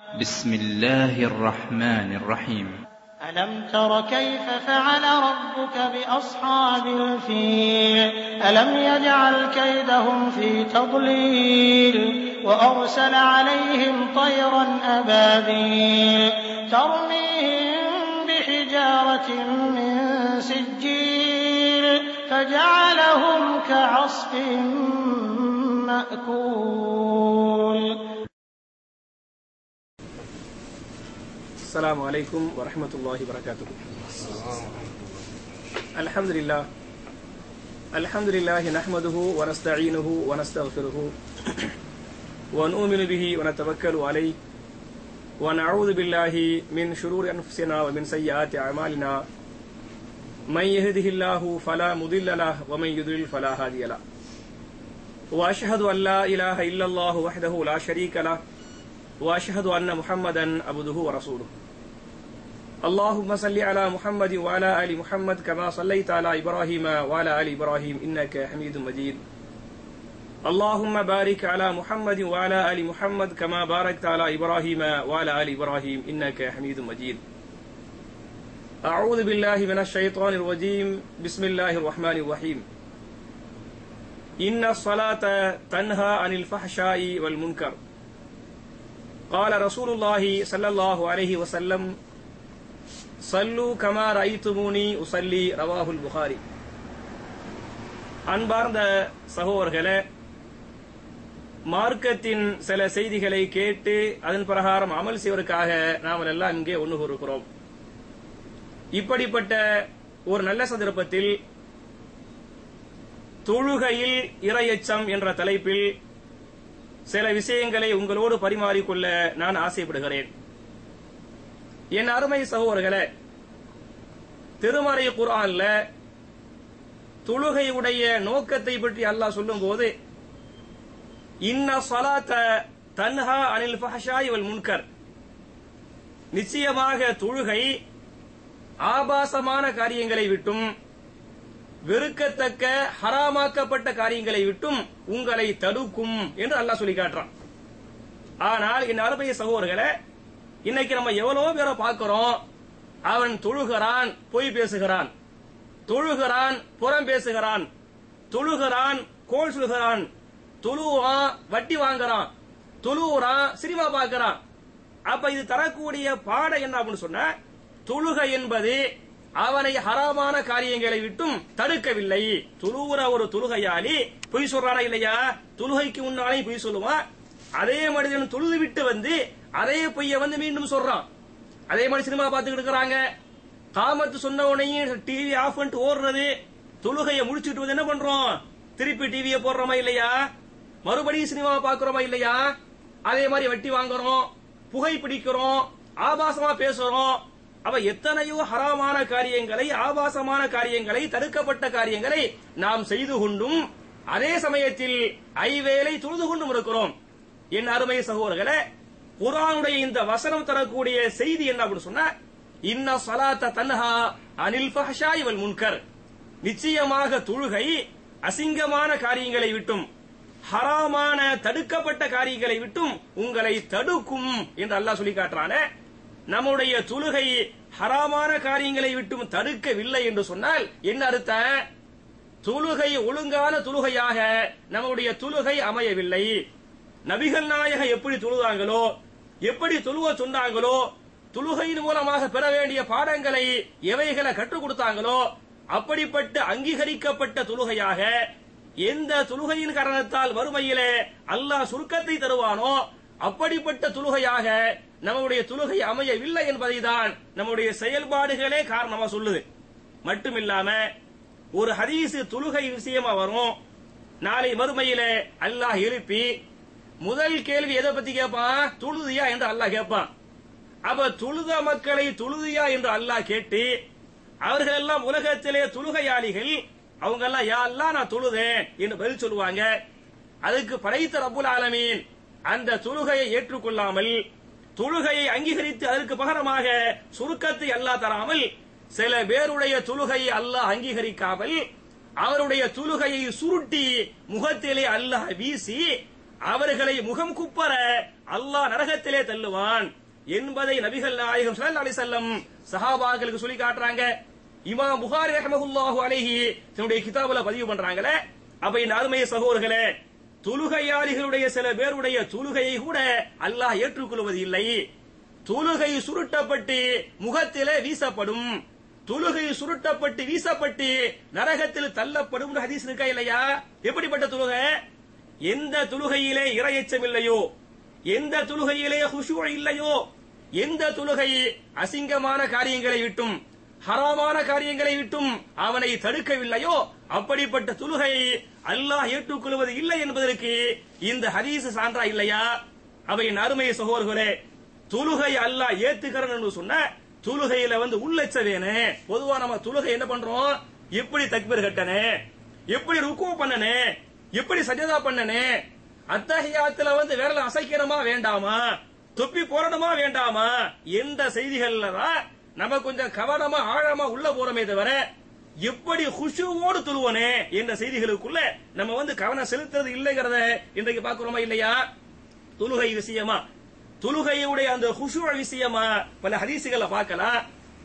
بسم الله الرحمن الرحيم ألم تر كيف فعل ربك بأصحاب الفيل ألم يجعل كيدهم في تضليل وأرسل عليهم طيرا أبابيل ترميهم بحجارة من سجيل فجعلهم كعصف مأكول السلام عليكم ورحمة الله وبركاته الحمد لله الحمد لله نحمده ونستعينه ونستغفره ونؤمن به ونتوكل عليه ونعوذ بالله من شرور أنفسنا ومن سيئات أعمالنا من يهده الله فلا مضل له ومن يضلل فلا هادي له وأشهد أن لا إله إلا الله وحده لا شريك له وأشهد أن محمدا عبده ورسوله اللهم صل على محمد وعلى آل محمد كما صليت على إبراهيم وعلى آل إبراهيم إنك حميد مجيد اللهم بارك على محمد وعلى آل محمد كما باركت على إبراهيم وعلى آل إبراهيم إنك حميد مجيد أعوذ بالله من الشيطان الرجيم بسم الله الرحمن الرحيم إن الصلاة تنهى عن الفحشاء والمنكر قال رسول الله صلى الله عليه وسلم صلوا كما رأيتموني أصلي رواه البخاري அன்பார்ந்த சகோதரர்களே மார்க்கத்தின் சில செய்திகளை கேட்டு அதன் பிரகாரம் அமல் செய்வதற்காக நாம் எல்லாம் இங்கே ஒன்று கூறுகிறோம் இப்படிப்பட்ட ஒரு நல்ல சந்தர்ப்பத்தில் தொழுகையில் இரையச்சம் என்ற தலைப்பில் சில விஷயங்களை உங்களோடு பரிமாறிக்கொள்ள நான் ஆசைப்படுகிறேன் என் அருமை சகோதரர்களே திருமறை குரான்ல தொழுகையுடைய நோக்கத்தை பற்றி அல்லாஹ் சொல்லும் போது இன்ன சலாத்த தன்ஹா அனில் ஃபஹஷாய் வல் முன்கர் நிச்சயமாக தொழுகை ஆபாசமான காரியங்களை விட்டும் வெறுக்கத்தக்க ஹராமாக்கப்பட்ட காரியங்களை விட்டும் உங்களை தடுக்கும் என்று அல்லாஹ் சொல்லி காட்டுறான் ஆனால் என் அருமைய சகோதரர்களே இன்னைக்கு நம்ம எவ்வளவோ பேரை பார்க்கிறோம் அவன் தொழுகிறான் பொய் பேசுகிறான் தொழுகிறான் புறம் பேசுகிறான் தொழுகிறான் கோல் சொல்கிறான் தொழுவான் வட்டி வாங்குறான் தொழுவுறான் சினிமா பார்க்கறான் அப்ப இது தரக்கூடிய பாடம் என்ன அப்படின்னு சொன்ன தொழுகை என்பது அவனை ஹராமான காரியங்களை விட்டும் தடுக்கவில்லை துழுவுற ஒரு தொழுகையாளி பொய் சொல்றானா இல்லையா தொழுகைக்கு முன்னாலே பொய் சொல்லுவான் அதே மனிதன் தொழுது விட்டு வந்து அதே பொய்ய வந்து மீண்டும் சொல்றான் அதே மாதிரி சினிமா பார்த்துக்கிட்டு இருக்கிறாங்க காமத்து சொன்ன உடனே டிவி ஆஃப் பண்ணிட்டு ஓடுறது தொழுகையை முடிச்சுட்டு வந்து என்ன பண்றோம் திருப்பி டிவியை போடுறோமா இல்லையா மறுபடியும் சினிமா பாக்குறோமா இல்லையா அதே மாதிரி வட்டி வாங்குறோம் புகை பிடிக்கிறோம் ஆபாசமா பேசுறோம் அவ எத்தனையோ ஹராமான காரியங்களை ஆபாசமான காரியங்களை தடுக்கப்பட்ட காரியங்களை நாம் செய்து கொண்டும் அதே சமயத்தில் ஐவேளை தொழுது கொண்டும் இருக்கிறோம் என் அருமை சகோதரர்களே குரானுடைய இந்த வசனம் தரக்கூடிய செய்தி என்ன அப்படின்னு சொன்னா இன்ன சலாத்த தன்ஹா அனில் ஃபஹஷாய் வல் முன்கர் நிச்சயமாக தொழுகை அசிங்கமான காரியங்களை விட்டும் ஹராமான தடுக்கப்பட்ட காரியங்களை விட்டும் உங்களை தடுக்கும் என்று அல்லாஹ் சொல்லி காட்டுறானே நம்முடைய தொழுகை ஹராமான காரியங்களை விட்டும் தடுக்கவில்லை என்று சொன்னால் என்ன அர்த்தம் தொழுகை ஒழுங்கான தொழுகையாக நம்முடைய தொழுகை அமையவில்லை நபிகள் நாயகம் எப்படி தொழுதாங்களோ எப்படி தொழுவ சொன்னாங்களோ தொழுகையின் மூலமாக பெற வேண்டிய பாடங்களை எவைகளை கற்றுக் கொடுத்தாங்களோ அப்படிப்பட்ட அங்கீகரிக்கப்பட்ட தொழுகையாக எந்த தொழுகையின் காரணத்தால் வறுமையிலே அல்லாஹ் சுருக்கத்தை தருவானோ அப்படிப்பட்ட தொழுகையாக நம்முடைய தொழுகை அமையவில்லை என்பதை தான் நம்முடைய செயல்பாடுகளே காரணமா சொல்லுது மட்டுமில்லாம ஒரு ஹதீஸ் தொழுகை விஷயமா வரும் நாளை மறுமையிலே அல்லாஹ் எழுப்பி முதல் கேள்வி எதை பத்தி கேட்பான் தொழுதியா என்று அல்லாஹ் கேட்பான் அப்ப தொழுத மக்களை தொழுதியா என்று அல்லாஹ் கேட்டு அவர்கள் எல்லாம் உலகத்திலே தொழுகையாளிகள் அவங்க எல்லாம் யா அல்லாஹ் நான் தொழுதேன் என்று பதில் சொல்லுவாங்க அதுக்கு படைத்த ரப்புல் ஆலமீன் அந்த தொழுகையை ஏற்றுக்கொள்ளாமல் தொழுகையை அங்கீகரித்து அதற்கு பகரமாக சுருக்கத்தை அல்லாஹ் தராமல் சில பேருடைய தொழுகையை அல்லாஹ் அங்கீகரிக்காமல் அவருடைய தொழுகையை சுருட்டி முகத்திலே அல்லாஹ் வீசி அவர்களை முகம் குப்பர அல்லாஹ் நரகத்திலே தள்ளுவான் என்பதை நபிகள் நாயகம் ஸல்லல்லாஹு அலைஹி வஸல்லம் சஹாபாக்களுக்கு சொல்லி காட்டுறாங்க இமாம் புகாரி ரஹ்மஹுல்லாஹு அலைஹி தன்னுடைய கிதாபுல பதிவு பண்றாங்களே அப்ப இந்த அருமைய சகோதரர்களே தொழுகையாளிகளுடைய சில பேருடைய தொழுகையை கூட அல்லாஹ் ஏற்றுக்கொள்வது இல்லை தொழுகை சுருட்டப்பட்டு முகத்திலே வீசப்படும் தொழுகை சுருட்டப்பட்டு வீசப்பட்டு நரகத்தில் தள்ளப்படும் ஹதீஸ் இருக்கா இல்லையா எப்படிப்பட்ட தொழுகை எந்த தொழுகையிலே இரையச்சம் இல்லையோ எந்த தொழுகையிலே ஹுஷூ இல்லையோ எந்த தொழுகை அசிங்கமான காரியங்களை விட்டும் ஹராமான காரியங்களை விட்டும் அவனை தடுக்கவில்லையோ அப்படிப்பட்ட தொழுகை அல்லாஹ் ஏற்றுக்கொள்வது இல்லை என்பதற்கு இந்த ஹதீஸ் சான்றா இல்லையா அவை அருமை சகோதரர்களே தொழுகை அல்லாஹ் ஏத்துக்கிறன் என்று சொன்ன தொழுகையில வந்து உள்ளச்ச வேணு பொதுவா நம்ம தொழுகை என்ன பண்றோம் எப்படி தக்பீர் கட்டனே எப்படி ருக்கு பண்ணனே எப்படி சஜதா பண்ணனே அத்தஹியாத்துல வந்து விரல அசைக்கணுமா வேண்டாமா தொப்பி போடணுமா வேண்டாமா எந்த செய்திகள்ல தான் நம்ம கொஞ்சம் கவனமா ஆழமா உள்ள போறோமே தவிர எப்படி குஷுவோடு துருவனே என்ற செய்திகளுக்குள்ள நம்ம வந்து கவனம் செலுத்துறது இல்லைங்கிறத இன்றைக்கு பாக்குறோமா இல்லையா தொழுகை விஷயமா தொழுகையுடைய அந்த குஷு விஷயமா பல ஹதீசுகளை பார்க்கலாம்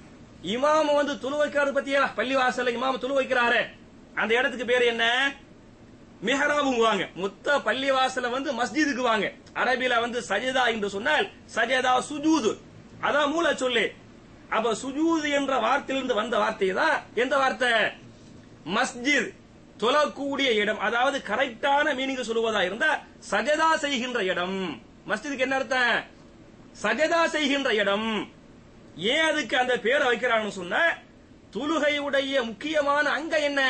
இமாம வந்து துளு வைக்கிறாரு பத்தியா பள்ளிவாசல்ல இமாம துளு வைக்கிறாரு அந்த இடத்துக்கு பேர் என்ன மிஹராபுங்குவாங்க மொத்த பள்ளிவாசல வந்து மஸ்ஜிதுக்கு வாங்க அரபில வந்து சஜதா என்று சொன்னால் சஜதா சுஜூது அதான் மூல சொல்லு அப்ப சுஜூது என்ற வார்த்தையிலிருந்து வந்த வார்த்தை தான் எந்த வார்த்தை மஸ்ஜித் தொழக்கூடிய இடம் அதாவது கரெக்டான மீனிங் சொல்லுவதா இருந்தா சஜதா செய்கின்ற இடம் மஸ்ஜிதுக்கு என்ன அர்த்தம் சஜதா செய்கின்ற இடம் ஏன் அதுக்கு அந்த பேரை வைக்கிறான்னு சொன்ன தொழுகையுடைய முக்கியமான அங்க என்ன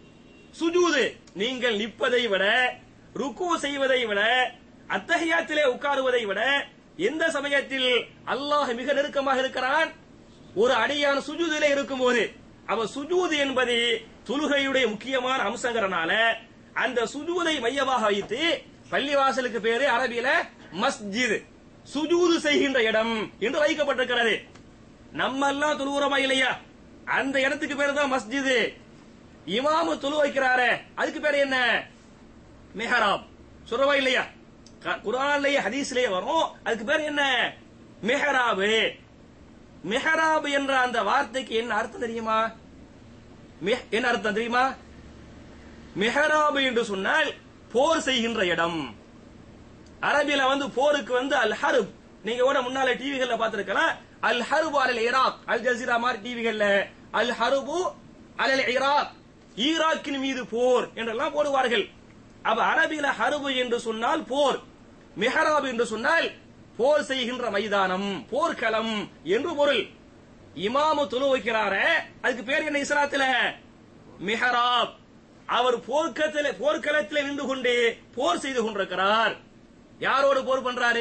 சுஜூது நீங்கள் நிற்பதை விட ருக்கு செய்வதை விட அத்தகையாத்திலே உட்காருவதை விட எந்த சமயத்தில் அல்லாஹ் மிக நெருக்கமாக இருக்கிறான் ஒரு அடியான சுஜூதிலே இருக்கும்போது அவ சுஜூது என்பது தொழுகையுடைய முக்கியமான அம்சங்கிறனால அந்த சுஜூதை மையமாக வைத்து பள்ளிவாசலுக்கு பேரு அரபியில மஸ்ஜித் சுஜூது செய்கின்ற இடம் என்று வைக்கப்பட்டிருக்கிறது நம்ம எல்லாம் தொழுகிறோமா இல்லையா அந்த இடத்துக்கு பேரு தான் மஸ்ஜிது இமாமு தொழு வைக்கிறாரே அதுக்கு பேர் என்ன மெஹராப் சொல்றவா இல்லையா க- குர்ஆன்லயே ஹதீஸ்லயே வரும் அதுக்கு பேர் என்ன மெஹராபு மெஹராப் என்ற அந்த வார்த்தைக்கு என்ன அர்த்தம் தெரியுமா மெஹ்- என்ன அர்த்தம் தெரியுமா மெஹராபு என்று சொன்னால் போர் செய்கின்ற இடம் அரபில வந்து போருக்கு வந்து அல் ஹர்ப் நீங்க கூட முன்னால டிவிகள்ல பாத்திருக்கலாம் அல் ஹர்பு அலல் ஈராக் அல் ஜசீரா மாதிரி டிவிகள்ல அல் ஹர்பு அலல் ஈராக் ஈராக்கின் மீது போர் என்றெல்லாம் போடுவார்கள் அப்ப அரபில ஹர்பு என்று சொன்னால் போர் மெஹராப் என்று சொன்னால் போர் செய்கின்ற மைதானம் போர்க்களம் என்று பொருள் இமாமு தொழு வைக்கிறாரே அதுக்கு பேர் என்ன இஸ்லாத்துல மிஹராப் அவர் போர்க்களத்திலே போர்க்களத்திலே நின்று கொண்டு போர் செய்து கொண்டிருக்கிறார் யாரோடு போர் பண்றாரு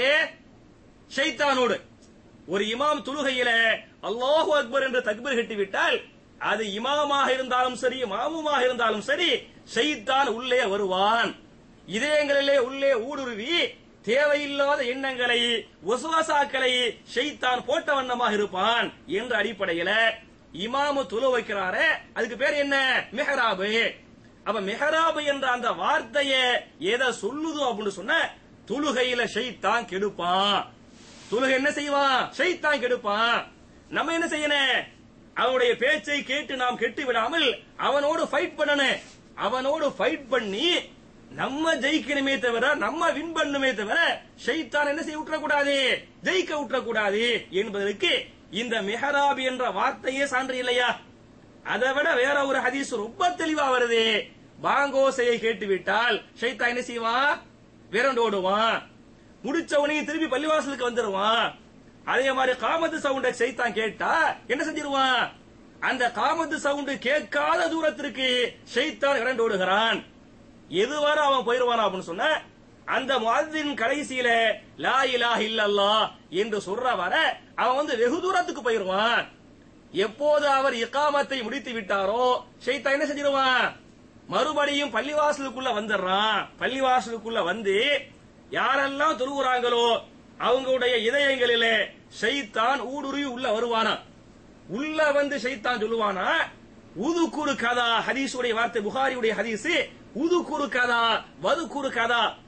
ஷைத்தானோடு ஒரு இமாம் தொழுகையில அல்லாஹு அக்பர் என்று தக்பீர் கட்டிவிட்டால் அது இமாமாக இருந்தாலும் சரி மாமுமாக இருந்தாலும் சரி ஷைத்தான் உள்ளே வருவான் இதயங்களிலே உள்ளே ஊடுருவி தேவையில்லாத எண்ணங்களை ஒசுவாசாக்களை ஷைத்தான் போட்ட வண்ணமாக இருப்பான் என்ற அடிப்படையில இமாமு தொழு வைக்கிறாரே அதுக்கு பேர் என்ன மெஹராபு அப்ப மெஹராபு என்ற அந்த வார்த்தைய எதை சொல்லுதோ அப்படின்னு சொன்ன தொழுகையில ஷைத்தான் கெடுப்பான் தொழுகை என்ன செய்வான் ஷைத்தான் கெடுப்பான் நம்ம என்ன செய்யணும் அவனுடைய பேச்சை கேட்டு நாம் கெட்டு விடாமல் அவனோடு ஃபைட் பண்ணணும் அவனோடு ஃபைட் பண்ணி நம்ம ஜெயிக்கணுமே தவிர நம்ம வின் பண்ணுமே தவிர ஷைத்தான் என்ன செய்ய விட்டுறக்கூடாது ஜெயிக்க விட்டுறக்கூடாது என்பதற்கு இந்த மெஹராப் என்ற வார்த்தையே சான்று இல்லையா அதை விட வேற ஒரு ஹதீஸ் ரொம்ப தெளிவா வருது பாங்கோசையை கேட்டு விட்டால் ஷைத்தான் என்ன செய்வான் விரண்டு ஓடுவான் முடிச்ச உடனே திருப்பி பள்ளிவாசலுக்கு வந்துருவான் அதே மாதிரி காமத்து சவுண்ட ஷைத்தான் கேட்டா என்ன செஞ்சிருவான் அந்த காமத்து சவுண்டு கேட்காத தூரத்திற்கு ஷைத்தான் விரண்டு ஓடுகிறான் எதுவரை அவன் போயிருவான் அப்படின்னு சொன்ன அந்த முஅத்தின் கடைசியில லா இலாஹ இல்லல்லாஹ் என்று சொல்ற வர அவன் வந்து வெகு தூரத்துக்கு போயிருவான் எப்போது அவர் இக்காமத்தை முடித்து விட்டாரோ ஷைத்தா என்ன செஞ்சிருவான் மறுபடியும் பள்ளிவாசலுக்குள்ள வந்துடுறான் பள்ளிவாசலுக்குள்ள வந்து யாரெல்லாம் தொழுகிறாங்களோ அவங்களுடைய இதயங்களிலே ஷைத்தான் ஊடுருவி உள்ள வருவானா உள்ள வந்து ஷைத்தான் சொல்லுவானா உதுக்குரு கதா ஹதீஸுடைய வார்த்தை புகாரியுடைய ஹதீஸ் உதுக்குரு கதா வதுக்குரு கதா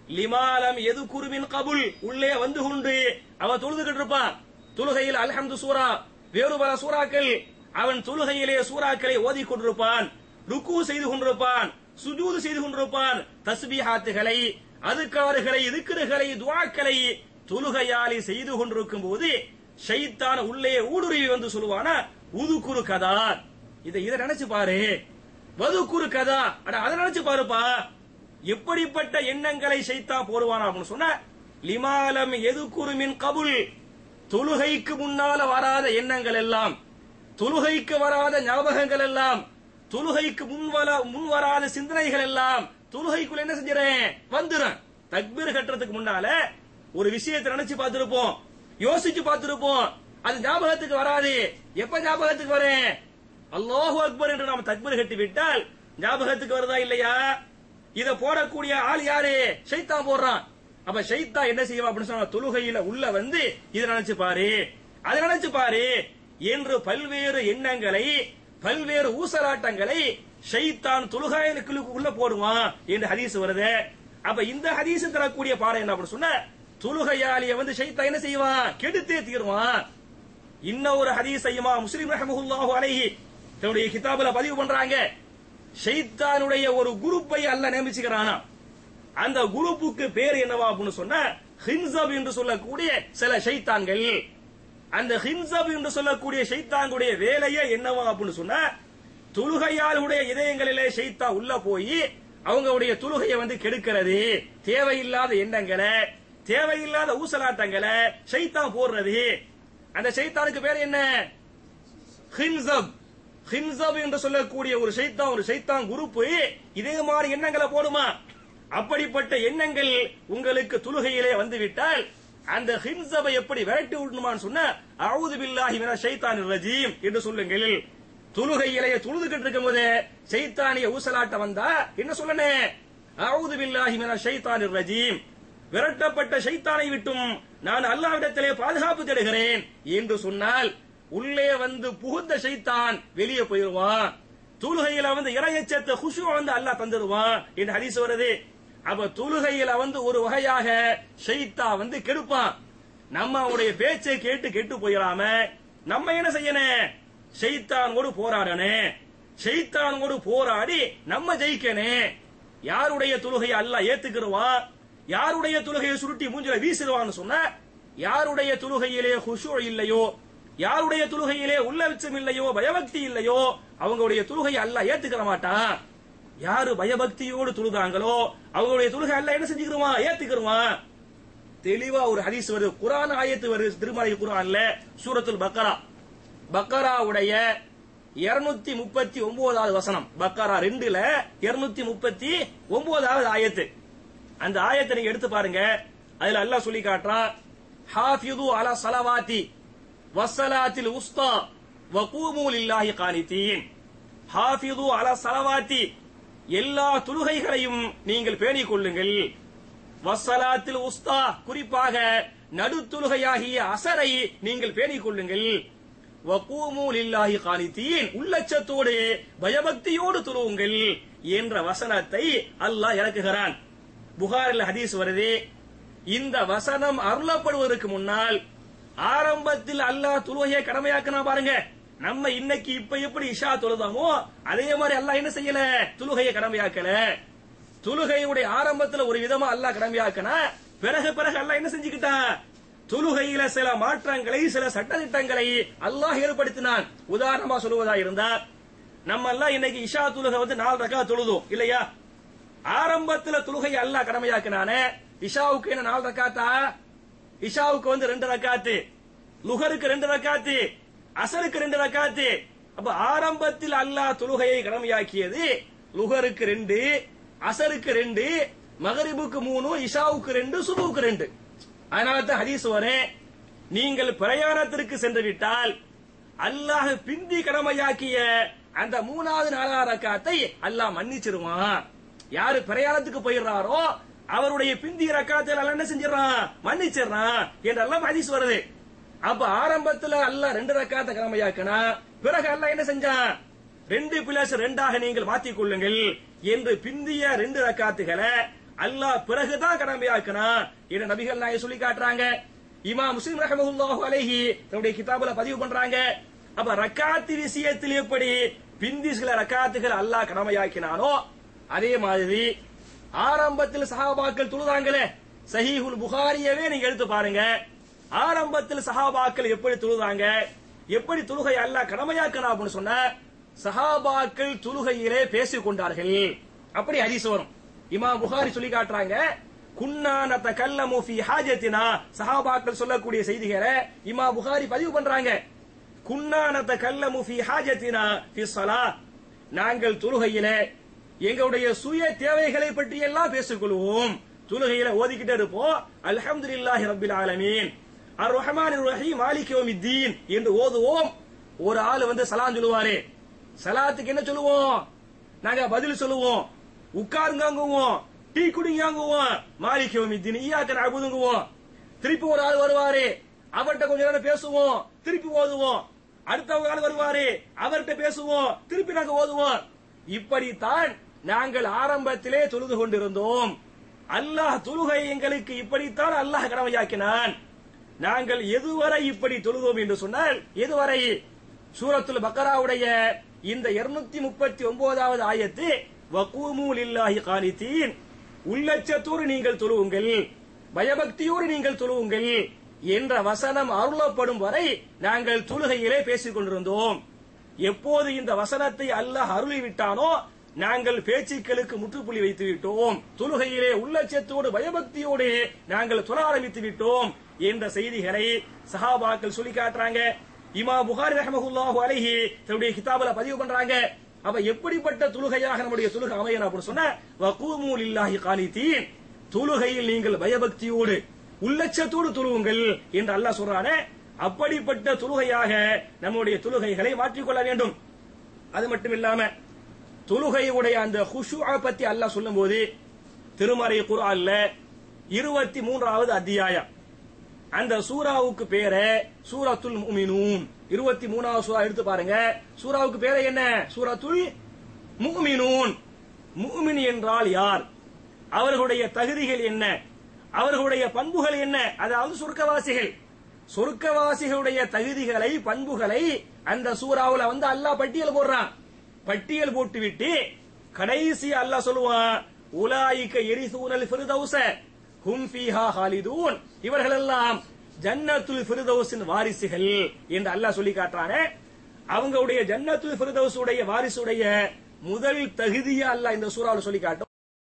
லிமாலம் எது குருவின் கபுல் உள்ளே வந்து கொண்டு அவன் தொழுதுகிட்டு இருப்பான் தொழுகையில் அல்ஹம்து சூரா வேறு பல சூறாக்கள் அவன் தொழுகையிலே சூறாக்களை ஓதிக் கொண்டிருப்பான் ருக்கு செய்து கொண்டிருப்பான் சுஜூது செய்து கொண்டிருப்பான் தஸ்பீஹாத்துகளை அதுக்காறுகளை இதுக்கிறுகளை துவாக்களை தொழுகையாளி செய்து கொண்டிருக்கும் போது ஷைத்தான் உள்ளே ஊடுருவி வந்து சொல்லுவானா உதுக்குரு கதா இதை இதை நினைச்சு பாரு வதுக்குரு கதா அட அதை நினைச்சு பாருப்பா எப்படிப்பட்ட எண்ணங்களை ஷைத்தான் போடுவானா அப்படின்னு சொன்ன லிமாலம் எதுக்குரு மின் கபுல் தொழுகைக்கு முன்னால வராத எண்ணங்கள் எல்லாம் தொழுகைக்கு வராத ஞாபகங்கள் எல்லாம் தொழுகைக்கு முன் வர முன் வராத சிந்தனைகள் எல்லாம் தொழுகைக்குள்ள என்ன செஞ்சிடறேன் வந்துடும் தக்பீர் கட்டுறதுக்கு முன்னால ஒரு விஷயத்தை நினைச்சு பார்த்திருப்போம் யோசிச்சு பார்த்திருப்போம் அது ஞாபகத்துக்கு வராது எப்ப ஞாபகத்துக்கு வரேன் அல்லாஹு அக்பர் என்று நாம் தக்பீர் கட்டி விட்டால் ஞாபகத்துக்கு வருதா இல்லையா இத போடக்கூடிய ஆள் யாரு ஷைத்தான் போடுறான் அப்ப ஷைத்தா என்ன செய்வா அப்படின்னு சொன்னா தொழுகையில உள்ள வந்து இதை நினைச்சு பாரு அதை நினைச்சு பாரு என்று பல்வேறு எண்ணங்களை பல்வேறு ஊசலாட்டங்களை ஷைத்தான் தொழுகாயனுக்குள்ள உள்ள போடுவான் என்று ஹதீஸ் வருது அப்ப இந்த ஹதீஸ் தரக்கூடிய பாடம் என்ன அப்படின்னு சொன்ன தொழுகையாளிய வந்து ஷைத்தா என்ன செய்வான் கெடுத்தே தீருவான் இன்னும் ஒரு ஹதீஸ் ஐயமா முஸ்லிம் ரஹமஹுல்லாஹு அலைஹி தன்னுடைய கிதாபுல பதிவு பண்றாங்க ஷைத்தானுடைய ஒரு குரூப்பை அல்ல நியமிச்சுக்கிறானா அந்த குரூப்புக்கு பேர் என்னவா அப்படின்னு சொன்னா ஹின்சப் என்று சொல்லக்கூடிய சில ஷைத்தான்கள் அந்த ஹின்சப் என்று சொல்லக்கூடிய ஷைத்தான்களுடைய வேலையே என்னவா அப்படின்னு சொன்னா தொழுகையாளுடைய இதயங்களிலே ஷைத்தா உள்ள போய் அவங்களுடைய தொழுகையை வந்து கெடுக்கிறது தேவையில்லாத எண்ணங்களை தேவையில்லாத ஊசலாட்டங்களை ஷைத்தான் போடுறது அந்த ஷைத்தானுக்கு பேர் என்ன ஹின்சப் ஹின்சப் என்று சொல்லக்கூடிய ஒரு ஷைத்தான் ஒரு ஷைத்தான் குரூப் இதே மாதிரி எண்ணங்களை போடுமா அப்படிப்பட்ட எண்ணங்கள் உங்களுக்கு தொழுகையிலே வந்துவிட்டால் அந்த ஹின்சபை எப்படி விரட்டி விடணுமான்னு சொன்னா அவுது பில்லாஹி மின ஷைத்தான் ரஜீம் என்று சொல்லுங்கள் தொழுகையிலே தொழுதுகிட்டு இருக்கும் போது ஷைத்தானிய ஊசலாட்ட வந்தா என்ன சொல்லனே அவுது பில்லாஹி மின ஷைத்தான் ரஜீம் விரட்டப்பட்ட ஷைத்தானை விட்டும் நான் அல்லாவிடத்திலே பாதுகாப்பு தேடுகிறேன் என்று சொன்னால் உள்ளே வந்து புகுந்த ஷைத்தான் வெளியே போயிருவான் தொழுகையில வந்து இறையச்சத்தை குஷு வந்து அல்லாஹ் தந்துடுவான் என்று ஹதீஸ் வருது அப்ப தொழுகையில வந்து ஒரு வகையாக ஷைத்தா வந்து கெடுப்பான் நம்ம அவனுடைய பேச்சை கேட்டு கெட்டு போயிடாம நம்ம என்ன செய்யணும் ஷைத்தானோடு போராடணும் ஷைத்தானோடு போராடி நம்ம ஜெயிக்கணும் யாருடைய தொழுகையை அல்லாஹ் ஏத்துக்கிறவா யாருடைய தொழுகையை சுருட்டி மூஞ்சில வீசிடுவான்னு சொன்ன யாருடைய தொழுகையிலே குஷு இல்லையோ யாருடைய தொழுகையிலே உள்ளவிச்சம் இல்லையோ பயபக்தி இல்லையோ அவங்களுடைய தொழுகையை அல்லாஹ் ஏத்துக்கிற மாட்டான் யாரு பயபக்தியோடு தொழுதாங்களோ அவங்களுடைய தொழுகை அல்லாஹ் என்ன செஞ்சுக்கிறோமா ஏத்துக்கிறோமா தெளிவா ஒரு ஹதீஸ் வருது குரான் ஆயத்து வருது திருமலை குரான்ல சூரத்துல் பக்கரா பக்கராவுடைய இருநூத்தி முப்பத்தி ஒன்பதாவது வசனம் பக்கரா ரெண்டுல இருநூத்தி முப்பத்தி ஒன்பதாவது ஆயத்து அந்த ஆயத்தை நீங்க எடுத்து பாருங்க அதுல அல்லாஹ் சொல்லி காட்டுறான் ஹாஃபிது அலா சலவாத்தி வசலாத்தில் உஸ்தா வகூமு லில்லாஹி கானித்தீன் ஹாஃபிது அலா சலவாத்தி எல்லா தொழுகைகளையும் நீங்கள் பேணிக் கொள்ளுங்கள் வசலாத்தில் உஸ்தா குறிப்பாக நடுத்தொழுகையாகிய அசரை நீங்கள் பேணிக் கொள்ளுங்கள் வகூமு லில்லாஹி கானித்தீன் உள்ளச்சத்தோடு பயபக்தியோடு தொழுவுங்கள் என்ற வசனத்தை அல்லாஹ் இறக்குகிறான் புகாரில் ஹதீஸ் வருது இந்த வசனம் அருளப்படுவதற்கு முன்னால் ஆரம்பத்தில் அல்லாஹ் தொழுகையை கடமையாக்கினா பாருங்க நம்ம இன்னைக்கு இப்ப எப்படி இஷா தொழுதாமோ அதே மாதிரி அல்லாஹ் என்ன செய்யல தொழுகையை கடமையாக்கல தொழுகையுடைய ஆரம்பத்துல ஒரு விதமா அல்லாஹ் கடமையாக்கினா பிறகு பிறகு அல்லாஹ் என்ன செஞ்சுக்கிட்டான் தொழுகையில சில மாற்றங்களை சில சட்டதிட்டங்களை அல்லாஹ் ஏற்படுத்தினான் உதாரணமா சொல்லுவதா இருந்தா நம்ம எல்லாம் இன்னைக்கு இஷா தொழுகை வந்து நாலு ரக்கா தொழுதோம் இல்லையா ஆரம்பத்துல தொழுகை அல்லாஹ் கடமையாக்கினானே இஷாவுக்கு என்ன நாலு ரக்காத்தா இஷாவுக்கு வந்து ரெண்டு ரக்காத்து லுகருக்கு ரெண்டு ரக்காத்து அசருக்கு ரெண்டு ரக்காத்து அப்ப ஆரம்பத்தில் அல்லாஹ் தொழுகையை கடமையாக்கியது லுகருக்கு ரெண்டு அசருக்கு ரெண்டு மகரிபுக்கு மூணு இஷாவுக்கு ரெண்டு சுபுக்கு ரெண்டு அதனால தான் ஹதீஸ் வரேன் நீங்கள் பிரயாணத்திற்கு சென்று விட்டால் அல்லாஹ் பிந்தி கடமையாக்கிய அந்த மூணாவது நாலாவது ரக்காத்தை அல்லாஹ் மன்னிச்சிருவான் யாரு பிரயாணத்துக்கு போயிடுறாரோ அவருடைய பிந்தி ரக்காத்தில் அல்லாஹ் என்ன செஞ்சிடறான் மன்னிச்சிடறான் என்றெல்லாம் ஹதீஸ் வருது அப்ப ஆரம்பத்துல அல்லாஹ் ரெண்டு ரக்காத்தை கடமையாக்கினா பிறகு அல்லாஹ் என்ன செஞ்சான் ரெண்டு பிளஸ் ரெண்டாக நீங்கள் மாற்றிக் கொள்ளுங்கள் என்று பிந்திய ரெண்டு ரக்காத்துகளை அல்லாஹ் பிறகுதான் கடமையாக்கினான் என்று நபிகள் நாயகம் சொல்லி காட்டுறாங்க இமாம் முஸ்லிம் ரஹமஹுல்லாஹு அலைஹி தன்னுடைய கிதாபுல பதிவு பண்றாங்க அப்ப ரக்காத்து விஷயத்தில் எப்படி பிந்தி சில ரக்காத்துகள் அல்லாஹ் கடமையாக்கினானோ அதே மாதிரி ஆரம்பத்தில் சஹாபாக்கள் தொழுதாங்களே சஹீஹுல் புகாரியவே நீங்க எடுத்து பாருங்க ஆரம்பத்தில் சஹாபாக்கள் எப்படி தொழுதாங்க எப்படி தொழுகை அல்லாஹ் கடமையாக்கினா அப்படின்னு சொன்ன சஹாபாக்கள் தொழுகையிலே பேசிக் கொண்டார்கள் அப்படி ஹதீஸ் வரும் இமாம் புகாரி சொல்லி காட்டுறாங்க குன்னா நத்தகல்லமு ஃபீ ஹாஜத்தினா சஹாபாக்கள் சொல்லக்கூடிய செய்திகளை இமாம் புகாரி பதிவு பண்றாங்க குன்னா நத்தகல்லமு ஃபீ ஹாஜத்தினா ஃபீ ஸலா நாங்கள் தொழுகையிலே எங்களுடைய சுய தேவைகளை பற்றி எல்லாம் பேசிக்கொள்வோம் தொழுகையில ஓதிக்கிட்டே இருப்போம் அல்ஹம்துலில்லாஹி ரப்பில் ஆலமீன் அர் ரஹ்மான் ரஹீம் மாலிக் யௌமித்தீன் என்று ஓதுவோம் ஒரு ஆள் வந்து சலாம் சொல்லுவாரு சலாத்துக்கு என்ன சொல்லுவோம் நாங்க பதில் சொல்லுவோம் உட்காருங்காங்குவோம் டீ குடிங்காங்குவோம் மாலிக் யௌமித்தீன் ஈயாக்க நஅபுதுங்குவோம் திருப்பி ஒரு ஆள் வருவாரு அவர்கிட்ட கொஞ்ச நேரம் பேசுவோம் திருப்பி ஓதுவோம் அடுத்த ஒரு ஆள் வருவாரு அவர்கிட்ட பேசுவோம் திருப்பி நாங்க ஓதுவோம் இப்படித்தான் நாங்கள் ஆரம்பத்திலே தொழுது கொண்டிருந்தோம் அல்லாஹ் தொழுகை எங்களுக்கு இப்படித்தான் அல்லாஹ் கடமையாக்கினான் நாங்கள் எதுவரை இப்படி தொழுதோம் என்று சொன்னால் எதுவரை சூரத்துல் பக்கராவுடைய இந்த 239 முப்பத்தி ஒன்பதாவது ஆயத்து வக்கூமு லில்லாஹி கானித்தீன் உள்ளச்சத்தோடு நீங்கள் தொழுவுங்கள் பயபக்தியோடு நீங்கள் தொழுவுங்கள் என்ற வசனம் அருளப்படும் வரை நாங்கள் தொழுகையிலே பேசிக் கொண்டிருந்தோம் எப்போது இந்த வசனத்தை அல்லாஹ் அருளிவிட்டானோ நாங்கள் பேச்சுக்களுக்கு முற்றுப்புள்ளி வைத்து விட்டோம் தொழுகையிலே உள்ளச்சத்தோடு பயபக்தியோடு நாங்கள் தொழ ஆரம்பித்து விட்டோம் என்ற செய்திகளை சஹாபாக்கள் சொல்லி காட்டுறாங்க இமா புகாரி ரஹமஹுல்லாஹு அலைஹி தன்னுடைய கிதாபுல பதிவு பண்றாங்க அப்ப எப்படிப்பட்ட தொழுகையாக நம்முடைய தொழுகை அமையணும் அப்படின்னு சொன்னா வகூமு லில்லாஹி கானித்தீன் தொழுகையில் நீங்கள் பயபக்தியோடு உள்ளச்சத்தோடு தொழுவுங்கள் என்று அல்லாஹ் சொல்றானே அப்படிப்பட்ட தொழுகையாக நம்முடைய தொழுகைகளை மாற்றிக்கொள்ள வேண்டும் அது மட்டும் இல்லாம தொழுகையுடைய அந்த ஹுஷுஆ பத்தி அல்லாஹ் சொல்லும்போது திருமறை குர்ஆன்ல இருபத்தி மூன்றாவது அத்தியாயம் அந்த சூராவுக்கு பேரு சூரத்துல் முஃமினூன் இருபத்தி மூணாவது சூரா எடுத்து பாருங்க சூராவுக்கு பேரு என்ன சூரத்துல் முஃமினூன் முஃமின் என்றால் யார் அவர்களுடைய தகுதிகள் என்ன அவர்களுடைய பண்புகள் என்ன அதாவது சொர்க்கவாசிகள் சொர்க்கவாசிகளுடைய தகுதிகளை பண்புகளை அந்த சூறாவுல வந்து அல்லாஹ் பட்டியல் போடுறான் பட்டியல் போட்டுவிட்டு கடைசி அல்லாஹ் சொல்லுவான் உலாயிக்க எரிசூனல் ஃபிர்தௌஸ ஹும் ஃபீஹா ஹாலிதூன் இவர்கள் எல்லாம் ஜன்னத்துல் ஃபிர்தௌஸின் வாரிசுகள் என்று அல்லாஹ் சொல்லி காட்டுறானே அவங்களுடைய ஜன்னத்துல் ஃபிர்தௌஸ் உடைய வாரிசுடைய முதல் தகுதியை அல்லாஹ் இந்த சூறாவுல சொல்லி காட்டும்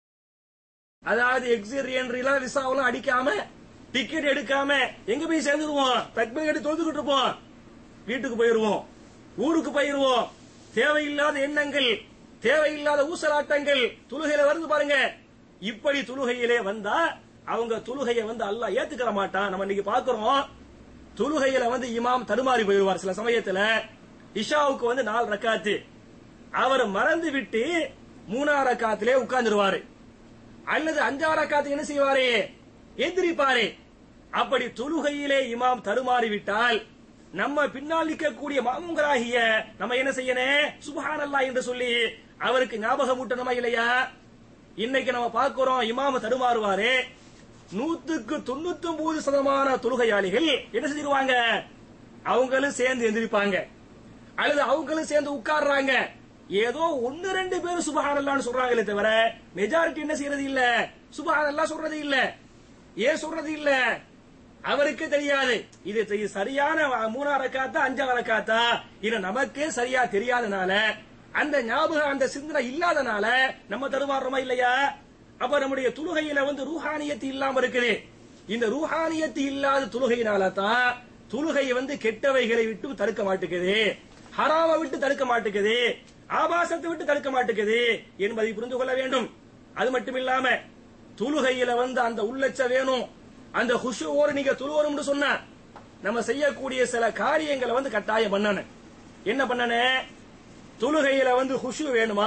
அதாவது எக்ஸிட் என்ட்ரிலாம் விசாவெல்லாம் அடிக்காம டிக்கெட் எடுக்காம எங்க போய் சேர்ந்துருவோம் தக்பீர் எடுத்து தொழுதுகிட்டு இருப்போம் வீட்டுக்கு போயிருவோம் ஊருக்கு போயிருவோம் தேவையில்லாத எண்ணங்கள் தேவையில்லாத ஊசலாட்டங்கள் தொழுகையில வருது பாருங்க இப்படி தொழுகையிலே வந்தா அவங்க தொழுகையை வந்து அல்லாஹ் ஏத்துக்கிற மாட்டான் நம்ம இன்னைக்கு பாக்குறோம் தொழுகையில வந்து இமாம் தடுமாறி போயிருவார் சில சமயத்துல இஷாவுக்கு வந்து நாலு ரக்காத்து அவர் மறந்து விட்டு மூணா ரக்காத்திலே உட்கார்ந்துருவாரு அல்லது அஞ்சாறு ரக்காத்து என்ன செய்வாரு எந்திரிப்பாரு அப்படி தொழுகையிலே இமாம் தடுமாறி விட்டால் நம்ம பின்னால் நிற்கக்கூடிய மாமுங்களாகிய நம்ம என்ன செய்யணும் சுபஹானல்லாஹ் என்று சொல்லி அவருக்கு ஞாபகம் ஊட்டணுமா இல்லையா இன்னைக்கு நம்ம பார்க்கிறோம் இமாம தடுமாறுவாரு நூத்துக்கு தொண்ணூத்தி ஒன்பது சதமான தொழுகையாளிகள் என்ன செஞ்சிருவாங்க அவங்களும் சேர்ந்து எந்திரிப்பாங்க அல்லது அவங்களும் சேர்ந்து உட்கார்றாங்க ஏதோ ஒன்னு ரெண்டு பேர் சுபஹானல்லான்னு சொல்றாங்களே தவிர மெஜாரிட்டி என்ன செய்யறது இல்ல சுபஹானல்லா சொல்றது இல்ல ஏன் சொல்றது இல்ல அவருக்கு தெரியாது இது இது சரியான மூணா ரக்காத்தா அஞ்சா ரக்காத்தா இது நமக்கே சரியா தெரியாதனால அந்த ஞாபகம் அந்த சிந்தனை இல்லாதனால நம்ம தடுமாறுறோமா இல்லையா அப்ப நம்முடைய தொழுகையில வந்து ரூஹானியத்து இல்லாம இருக்குது இந்த ரூஹானியத்து இல்லாத தொழுகையினால தான் தொழுகை வந்து கெட்டவைகளை விட்டு தடுக்க மாட்டேங்குது ஹராம விட்டு தடுக்க மாட்டேங்குது ஆபாசத்தை விட்டு தடுக்க மாட்டேங்குது என்பதை புரிந்து கொள்ள வேண்டும் அது மட்டும் இல்லாம தொழுகையில வந்து அந்த உள்ளச்ச வேணும் அந்த ஹுஷுவோடு நீங்க தொழுவணும்னு சொன்ன நம்ம செய்யக்கூடிய சில காரியங்களை வந்து கட்டாயம் பண்ணணும் என்ன பண்ணணும் தொழுகையில வந்து ஹுஷு வேணுமா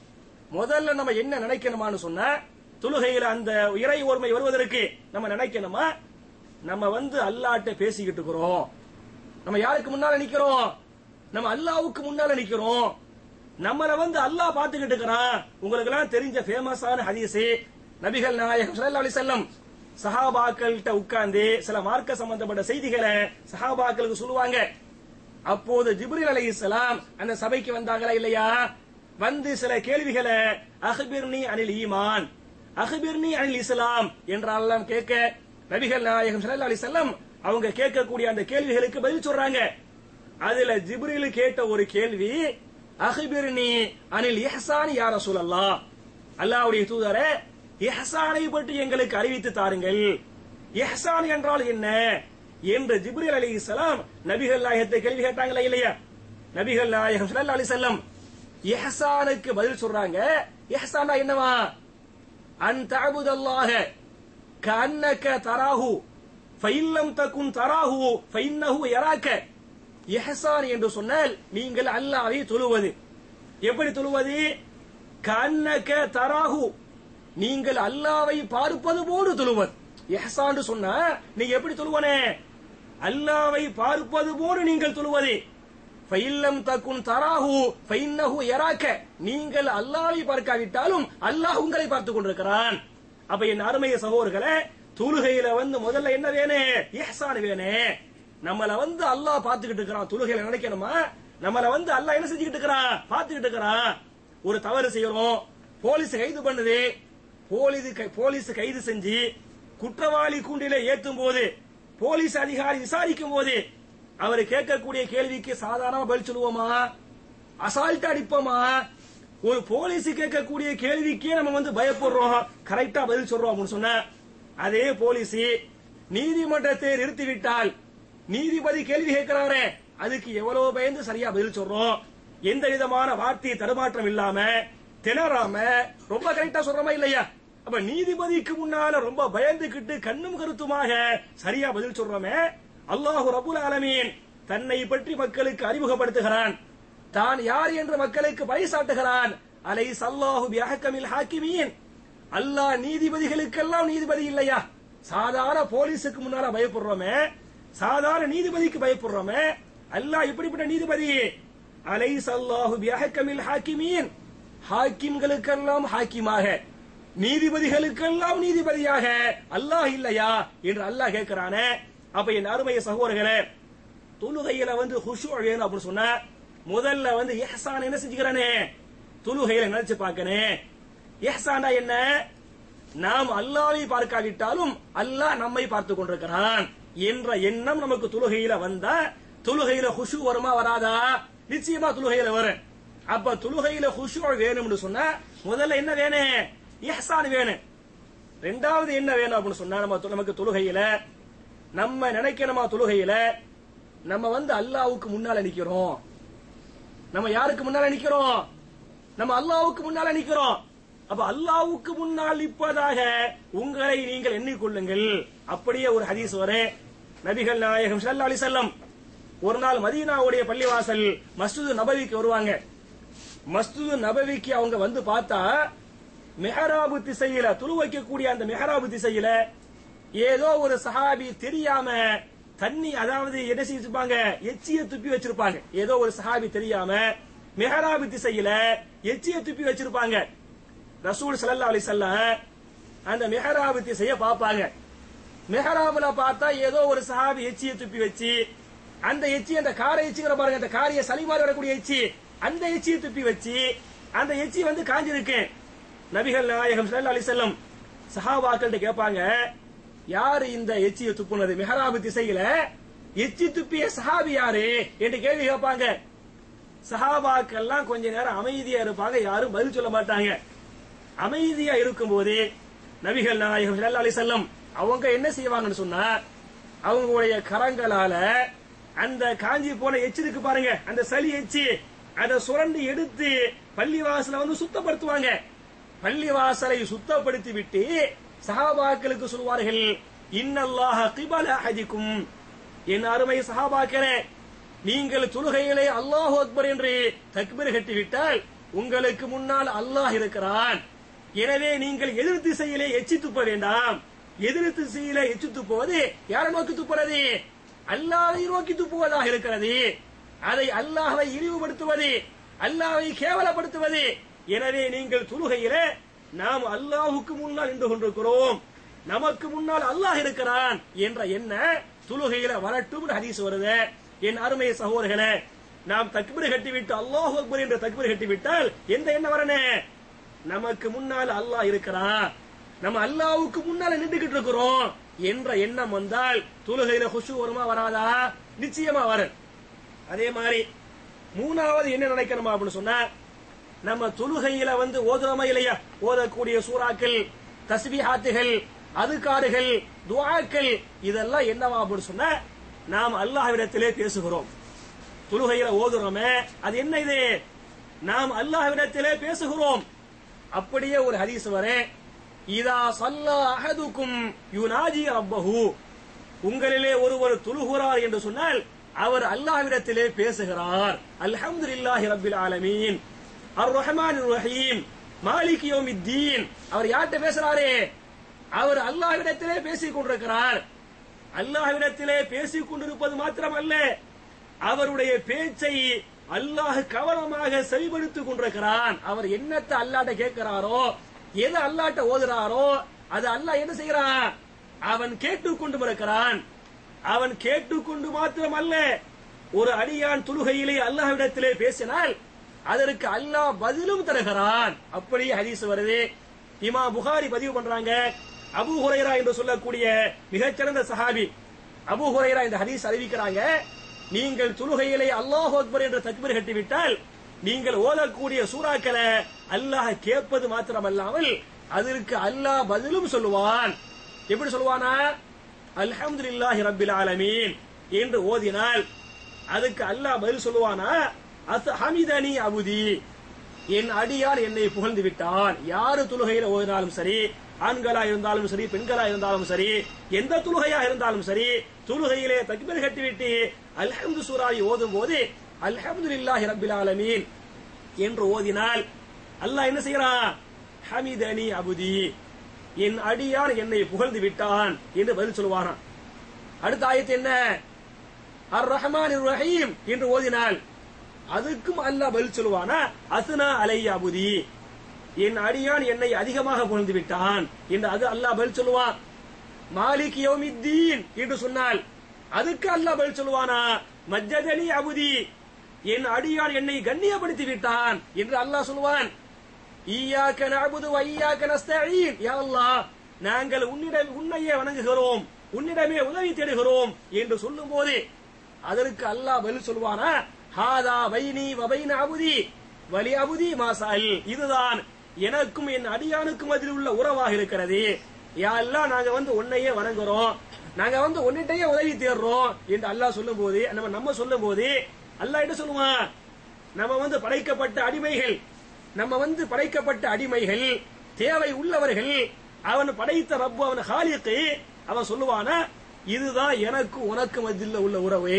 முதல்ல நம்ம என்ன நினைக்கணுமான்னு சொன்னா தொழுகையில அந்த இறை ஒருமை வருவதற்கு நம்ம நினைக்கணுமா நம்ம வந்து அல்லாட்ட பேசிக்கிட்டு இருக்கிறோம் நம்ம யாருக்கு முன்னால நிக்கிறோம் நம்ம அல்லாவுக்கு முன்னால நிக்கிறோம் நம்மள வந்து அல்லாஹ் பாத்துக்கிட்டு இருக்கிறான் உங்களுக்கு எல்லாம் தெரிஞ்ச ஃபேமஸான ஹதீஸ் நபிகள் நாயகம் ஸல்லல்லாஹு அலைஹி வஸல்லம் சஹாபாக்கள்கிட்ட உட்கார்ந்து சில மார்க்க சம்பந்தப்பட்ட செய்திகளை சஹாபாக்களுக்கு சொல்லுவாங்க அப்போது ஜிப்ரீல் அலைஹிஸ்ஸலாம் அந்த சபைக்கு வந்தாங்களா இல்லையா வந்து சில கேள்விகளை அஹ்பிர்னி அனில் ஈமான் அஹ்பிர்னி அனில் இஸ்லாம் என்றெல்லாம் கேட்க நபிகள் நாயகம் ஸல்லல்லாஹு அலைஹி வஸல்லம் அவங்க கேட்கக்கூடிய அந்த கேள்விகளுக்கு பதில் சொல்றாங்க அதுல ஜிப்ரீல் கேட்ட ஒரு கேள்வி அஹ்பிர்னி அனில் இஹ்சான் யா ரசூலல்லாஹ் அல்லாஹ்வுடைய தூதரே இஹ்சானை பற்றி எங்களுக்கு அறிவித்து தாருங்கள் இஹ்சான் என்றால் என்ன என்று ஜிப்ரீல் அலைஹிஸ்ஸலாம் நபிகள் நாயகத்தை கேள்வி கேட்டாங்களா இல்லையா நபிகள் நாயகம் ஸல்லல்லாஹு அலைஹி வஸல்லம் இஹ்சானுக்கு பதில் சொல்றாங்க இஹ்சானா என்னவா அன் தஅபுதல்லாஹ கஅன்னக தராஹு ஃபைல்லம் தகுன் தராஹு ஃபைன்னஹு யராக்க இஹ்சான் என்று சொன்னால் நீங்கள் அல்லாஹ்வை தொழுவது எப்படி தொழுவது கஅன்னக தராஹு நீங்கள் அல்லாவை பார்ப்பது போடு தொழுவது இஹ்சான் சொன்னா நீங்க எப்படி தொழுவனே அல்லாவை பார்ப்பது போடு நீங்கள் தொழுவது ஃபைல்லம் தகுன் தராஹு ஃபைன்னஹு யராக்க நீங்கள் அல்லாஹ்வை பார்க்காவிட்டாலும் அல்லாஹ் உங்களை பார்த்துக் கொண்டிருக்கிறான் அப்ப என் அருமைய சகோதரர்களே தொழுகையில வந்து முதல்ல என்ன வேணும் இஹ்சான் வேணும் நம்மள வந்து அல்லாஹ் பார்த்துக்கிட்டு இருக்கிறான் தொழுகையில நினைக்கணுமா நம்மள வந்து அல்லாஹ் என்ன செஞ்சுக்கிட்டு இருக்கிறான் பார்த்துக்கிட்டு இருக்கிறான் ஒரு தவறு செய்யறோம் போலீஸ் கைது பண்ணுது போலீஸ் கை- போலீஸ் கைது செஞ்சு குற்றவாளி கூண்டில ஏத்தும் போது போலீஸ் அதிகாரி விசாரிக்கும் போது அவர் கேட்கக்கூடிய கேள்விக்கு சாதாரணமா பதில் சொல்லுவோமா அசால்ட் அடிப்போமா ஒரு போலீஸ் கேட்கக்கூடிய கேள்விக்கே நம்ம வந்து பயப்படுறோம் கரெக்டா பதில் சொல்றோம் அப்படின்னு சொன்ன அதே போலீஸ் நீதிமன்றத்தை நிறுத்திவிட்டால் நீதிபதி கேள்வி கேட்கிறாரே அதுக்கு எவ்வளவு பயந்து சரியா பதில் சொல்றோம் எந்த விதமான வார்த்தை தடுமாற்றம் இல்லாம திணறாம ரொம்ப கரெக்டா சொல்றோமா இல்லையா அப்ப நீதிபதிக்கு முன்னால ரொம்ப பயந்துகிட்டு கண்ணும் கருத்துமாக சரியா பதில் சொல்றோமே அல்லாஹு ரபுல் ஆலமீன் தன்னை பற்றி மக்களுக்கு அறிமுகப்படுத்துகிறான் தான் யார் என்று மக்களுக்கு பறைசாட்டுகிறான் அலை சல்லாஹு பியஹக்கமில் ஹாக்கிமீன் அல்லாஹ் நீதிபதிகளுக்கெல்லாம் நீதிபதி இல்லையா சாதாரண போலீஸுக்கு முன்னால பயப்படுறோமே சாதாரண நீதிபதிக்கு பயப்படுறோமே அல்லாஹ் இப்படிப்பட்ட நீதிபதி அலை சல்லாஹு பியஹக்கமில் ஹாக்கிமீன் ஹாக்கிம்களுக்கெல்லாம் ஹாக்கிமாக நீதிபதிகளுக்கெல்லாம் நீதிபதியாக அல்லாஹ் இல்லையா என்று அல்லாஹ் கேட்கிறானே அப்ப என் அருமைய சகோதரர்களே தொழுகையில வந்து ஹுஷு வேணும் அப்படின்னு சொன்னா முதல்ல வந்து இஹ்சான் என்ன செஞ்சுக்கிறானே தொழுகையில நினைச்சு பார்க்கனே இஹ்சானா என்ன நாம் அல்லாவை பார்க்காவிட்டாலும் அல்லாஹ் நம்மை பார்த்துக் கொண்டிருக்கிறான் என்ற எண்ணம் நமக்கு தொழுகையில வந்தா தொழுகையில ஹுஷு வருமா வராதா நிச்சயமா தொழுகையில வரும் அப்ப தொழுகையில ஹுஷு வேணும்னு சொன்னா முதல்ல என்ன வேணும் இஹ்சான் வேணும் ரெண்டாவது என்ன வேணும் அப்படின்னு சொன்னா நம்ம தொ- நமக்கு தொழுகையில நம்ம நினைக்கணுமா தொழுகையில நம்ம வந்து அல்லாவுக்கு முன்னால நிக்கிறோம் நம்ம யாருக்கு முன்னால நிக்கிறோம் நம்ம அல்லாவுக்கு முன்னால நிக்கிறோம் அப்ப அல்லாவுக்கு முன்னால் நிற்பதாக உங்களை நீங்கள் எண்ணிக்கொள்ளுங்கள் அப்படியே ஒரு ஹதீஸ் வரும் நபிகள் நாயகம் ஸல்லல்லாஹு அலைஹி வஸல்லம் ஒரு நாள் மதீனாவுடைய பள்ளிவாசல் மஸ்ஜிது நபவிக்கு வருவாங்க மஸ்ஜிது நபவிக்கு அவங்க வந்து பார்த்தா மெஹராபு திசையில துரு வைக்கக்கூடிய அந்த மெஹராபு திசையில ஏதோ ஒரு சஹாபி தெரியாம தண்ணி அதாவது என்ன செஞ்சிருப்பாங்க எச்சிய துப்பி வச்சிருப்பாங்க ஏதோ ஒரு சஹாபி தெரியாம மெஹராபு திசையில எச்சிய துப்பி வச்சிருப்பாங்க ரசூல் ஸல்லல்லாஹு அலைஹி வஸல்லம் அந்த மெஹராபு திசைய பார்ப்பாங்க மெஹராபுல பார்த்தா ஏதோ ஒரு சஹாபி எச்சிய துப்பி வச்சு அந்த எச்சி அந்த காரை எச்சிங்கிற பாருங்க அந்த காரிய சலிமாரி வரக்கூடிய எச்சி அந்த எச்சியை துப்பி வச்சு அந்த எச்சி வந்து காஞ்சிருக்கு நபிகள் நாயகம் ஸல்லல்லாஹு அலைஹி வஸல்லம் சஹாபாக்கள்ட்ட கேட்பாங்க யாரு இந்த எச்சியை துப்புனது மெஹராபு திசையில எச்சி துப்பிய சஹாபி யாரு என்று கேள்வி கேட்பாங்க சஹாபாக்கெல்லாம் கொஞ்ச நேரம் அமைதியா இருப்பாங்க யாரும் பதில் சொல்ல மாட்டாங்க அமைதியா இருக்கும்போது நபிகள் நாயகம் ஸல்லல்லாஹு அலைஹி வஸல்லம் அவங்க என்ன செய்வாங்கன்னு சொன்னா அவங்களுடைய கரங்களால அந்த காஞ்சி போன எச்சி இருக்கு பாருங்க அந்த சளி எச்சி அதை சுரண்டி எடுத்து பள்ளிவாசல வந்து சுத்தப்படுத்துவாங்க பள்ளிவாசலை சுத்தப்படுத்தி விட்டு சஹாபாக்களுக்கு சொல்வார்கள் இன்னல்லாஹ கிபல அஹதிக்கும் என் அருமை சஹாபாக்களே நீங்கள் தொழுகையிலே அல்லாஹு அக்பர் என்று தக்பீர் கட்டிவிட்டால் உங்களுக்கு முன்னால் அல்லாஹ் இருக்கிறான் எனவே நீங்கள் எதிர் திசையிலே எச்சி துப்ப வேண்டாம் எதிர் திசையிலே எச்சி துப்புவது யாரை நோக்கி துப்புறது அல்லாஹை நோக்கி துப்புவதாக இருக்கிறது அதை அல்லாஹ்வை இழிவுபடுத்துவது அல்லாஹ்வை கேவலப்படுத்துவது எனவே நீங்கள் தொழுகையிலே நாம் அல்லாஹுக்கு முன்னால் நின்று கொண்டிருக்கிறோம் நமக்கு முன்னால் அல்லாஹ் இருக்கிறான் என்ற எண்ண துலுகையில வரட்டும் ஹதீஸ் வருது என் அருமை சகோதரர்களே நாம் தக்பீர் கட்டிவிட்டு அல்லாஹ் அக்பர் என்ற தக்பீர் கட்டிவிட்டால் எந்த எண்ணம் வரனே நமக்கு முன்னால் அல்லாஹ் இருக்கிறான் நம்ம அல்லாஹ்வுக்கு முன்னால நின்றுகிட்டு இருக்கிறோம் என்ற எண்ணம் வந்தால் தொழுகையில குஷு வருமா வராதா நிச்சயமா வரும் அதே மாதிரி மூணாவது என்ன நினைக்கணுமா அப்படின்னு சொன்னா நம்ம தொழுகையில வந்து ஓதுறோமா இல்லையா ஓதக்கூடிய சூறாக்கள் தஸ்பிஹாத்துகள் அதுக்காடுகள் துவாக்கள் இதெல்லாம் என்னவா அப்படின்னு சொன்னா நாம் அல்லாஹ்விடத்திலே பேசுகிறோம் தொழுகையில ஓதுறோமே அது என்ன இது நாம் அல்லாஹ்விடத்திலே பேசுகிறோம் அப்படியே ஒரு ஹதீஸ் வரே இதா சல்லா அஹதுக்கும் யுனாஜி ரப்பஹு உங்களிலே ஒருவர் தொழுகிறார் என்று சொன்னால் அவர் அல்லாஹ்விடத்திலே பேசுகிறார் அல்ஹம்துலில்லாஹி ரப்பில் ஆலமீன் அர் ரஹ்மான் ரஹீம் மாலிக் யௌமித்தீன் அவர் யார்கிட்ட பேசுறாரே அவர் அல்லாஹ்விடத்திலே பேசிக் கொண்டிருக்கிறார் அல்லாஹ்விடத்திலே பேசிக் கொண்டிருப்பது மாத்திரமல்ல அவருடைய பேச்சை அல்லாஹ் கவனமாக செவிப்படுத்திக் கொண்டிருக்கிறான் அவர் என்னத்தை அல்லாட்ட கேட்கிறாரோ எது அல்லாட்ட ஓதுறாரோ அது அல்லாஹ் என்ன செய்யறான் அவன் கேட்டுக்கொண்டு இருக்கிறான் அவன் கேட்டுக்கொண்டு மாத்திரம் அல்ல ஒரு அடியான் துலுகையிலே அல்லாஹ்விடத்திலே பேசினால் அதற்கு அல்லாஹ் பதிலும் தருகிறான் அப்படியே ஹதீஸ் வருது இமா புகாரி பதிவு பண்றாங்க அபு ஹுரைரா என்று சொல்லக்கூடிய மிகச்சிறந்த சஹாபி அபு ஹுரைரா இந்த ஹதீஸ் அறிவிக்கிறாங்க நீங்கள் துலுகையிலே அல்லாஹ் அக்பர் என்ற தக்பீர் கட்டிவிட்டால் நீங்கள் ஓதக்கூடிய சூறாக்களை அல்லாஹ் கேட்பது மாத்திரமல்லாமல் அதற்கு அல்லாஹ் பதிலும் சொல்லுவான் எப்படி சொல்லுவானா அல்ஹம்துலில்லாஹி ரப்பில் ஆலமீன் என்று ஓதினால் அதுக்கு அல்லாஹ் பதில் சொல்லுவானா அஸ் ஹமிதனி அபுதி என் அடியார் என்னை புகழ்ந்து விட்டான் யாரு தொழுகையில ஓதினாலும் சரி ஆண்களா இருந்தாலும் சரி பெண்களா இருந்தாலும் சரி எந்த தொழுகையா இருந்தாலும் சரி தொழுகையிலே தக்பீர் கட்டிவிட்டு அல்ஹம்து சூராவை ஓதும் போது அல்ஹம்துலில்லாஹி ரப்பில் ஆலமீன் என்று ஓதினால் அல்லாஹ் என்ன செய்யறான் ஹமிதனி அபுதி என் அடியார் என்னை புகழ்ந்து விட்டான் என்று பதில் சொல்லுவாராம் அடுத்த ஆயத்து என்ன அர் ரஹ்மான் ரஹீம் என்று ஓதினால் அதுக்கும் அல்லாஹ் பதில் சொல்லுவானா அசுனா அலைய அபுதி என் அடியான் என்னை அதிகமாக புகழ்ந்து விட்டான் என்று அது அல்லாஹ் பதில் சொல்லுவான் மாலிக் யௌமித்தீன் என்று சொன்னால் அதுக்கு அல்லாஹ் பதில் சொல்லுவானா மஜ்ஜதனி அபுதி என் அடியான் என்னை கண்ணியப்படுத்தி விட்டான் என்று அல்லாஹ் சொல்லுவான் ஈயாக்க நஅபுது வ ஈயாக்க நஸ்தஈன் யா அல்லாஹ் நாங்கள் உன்னிடம் உன்னையே வணங்குகிறோம் உன்னிடமே உதவி தேடுகிறோம் என்று சொல்லும்போது அதற்கு அல்லாஹ் பதில் சொல்வானா ஹாதா பைனி வ பைன அபுதி வலி அபுதி மாசால் இதுதான் எனக்கும் என் அடியானுக்கும் அதில் உள்ள உறவாக இருக்கிறது யா அல்லாஹ் நாங்க வந்து உன்னையே வணங்குறோம் நாங்க வந்து உன்னிட்டையே உதவி தேடுறோம் என்று அல்லாஹ் சொல்லும் போது நம்ம நம்ம சொல்லும் போது அல்லாஹ் என்ன சொல்லுவான் நம்ம வந்து படைக்கப்பட்ட அடிமைகள் நம்ம வந்து படைக்கப்பட்ட அடிமைகள் தேவை உள்ளவர்கள் அவன் படைத்த ரப்பு அவன் ஹாலிக்கு அவன் சொல்லுவானா இதுதான் எனக்கு உனக்கு மத்தியில் உள்ள உறவு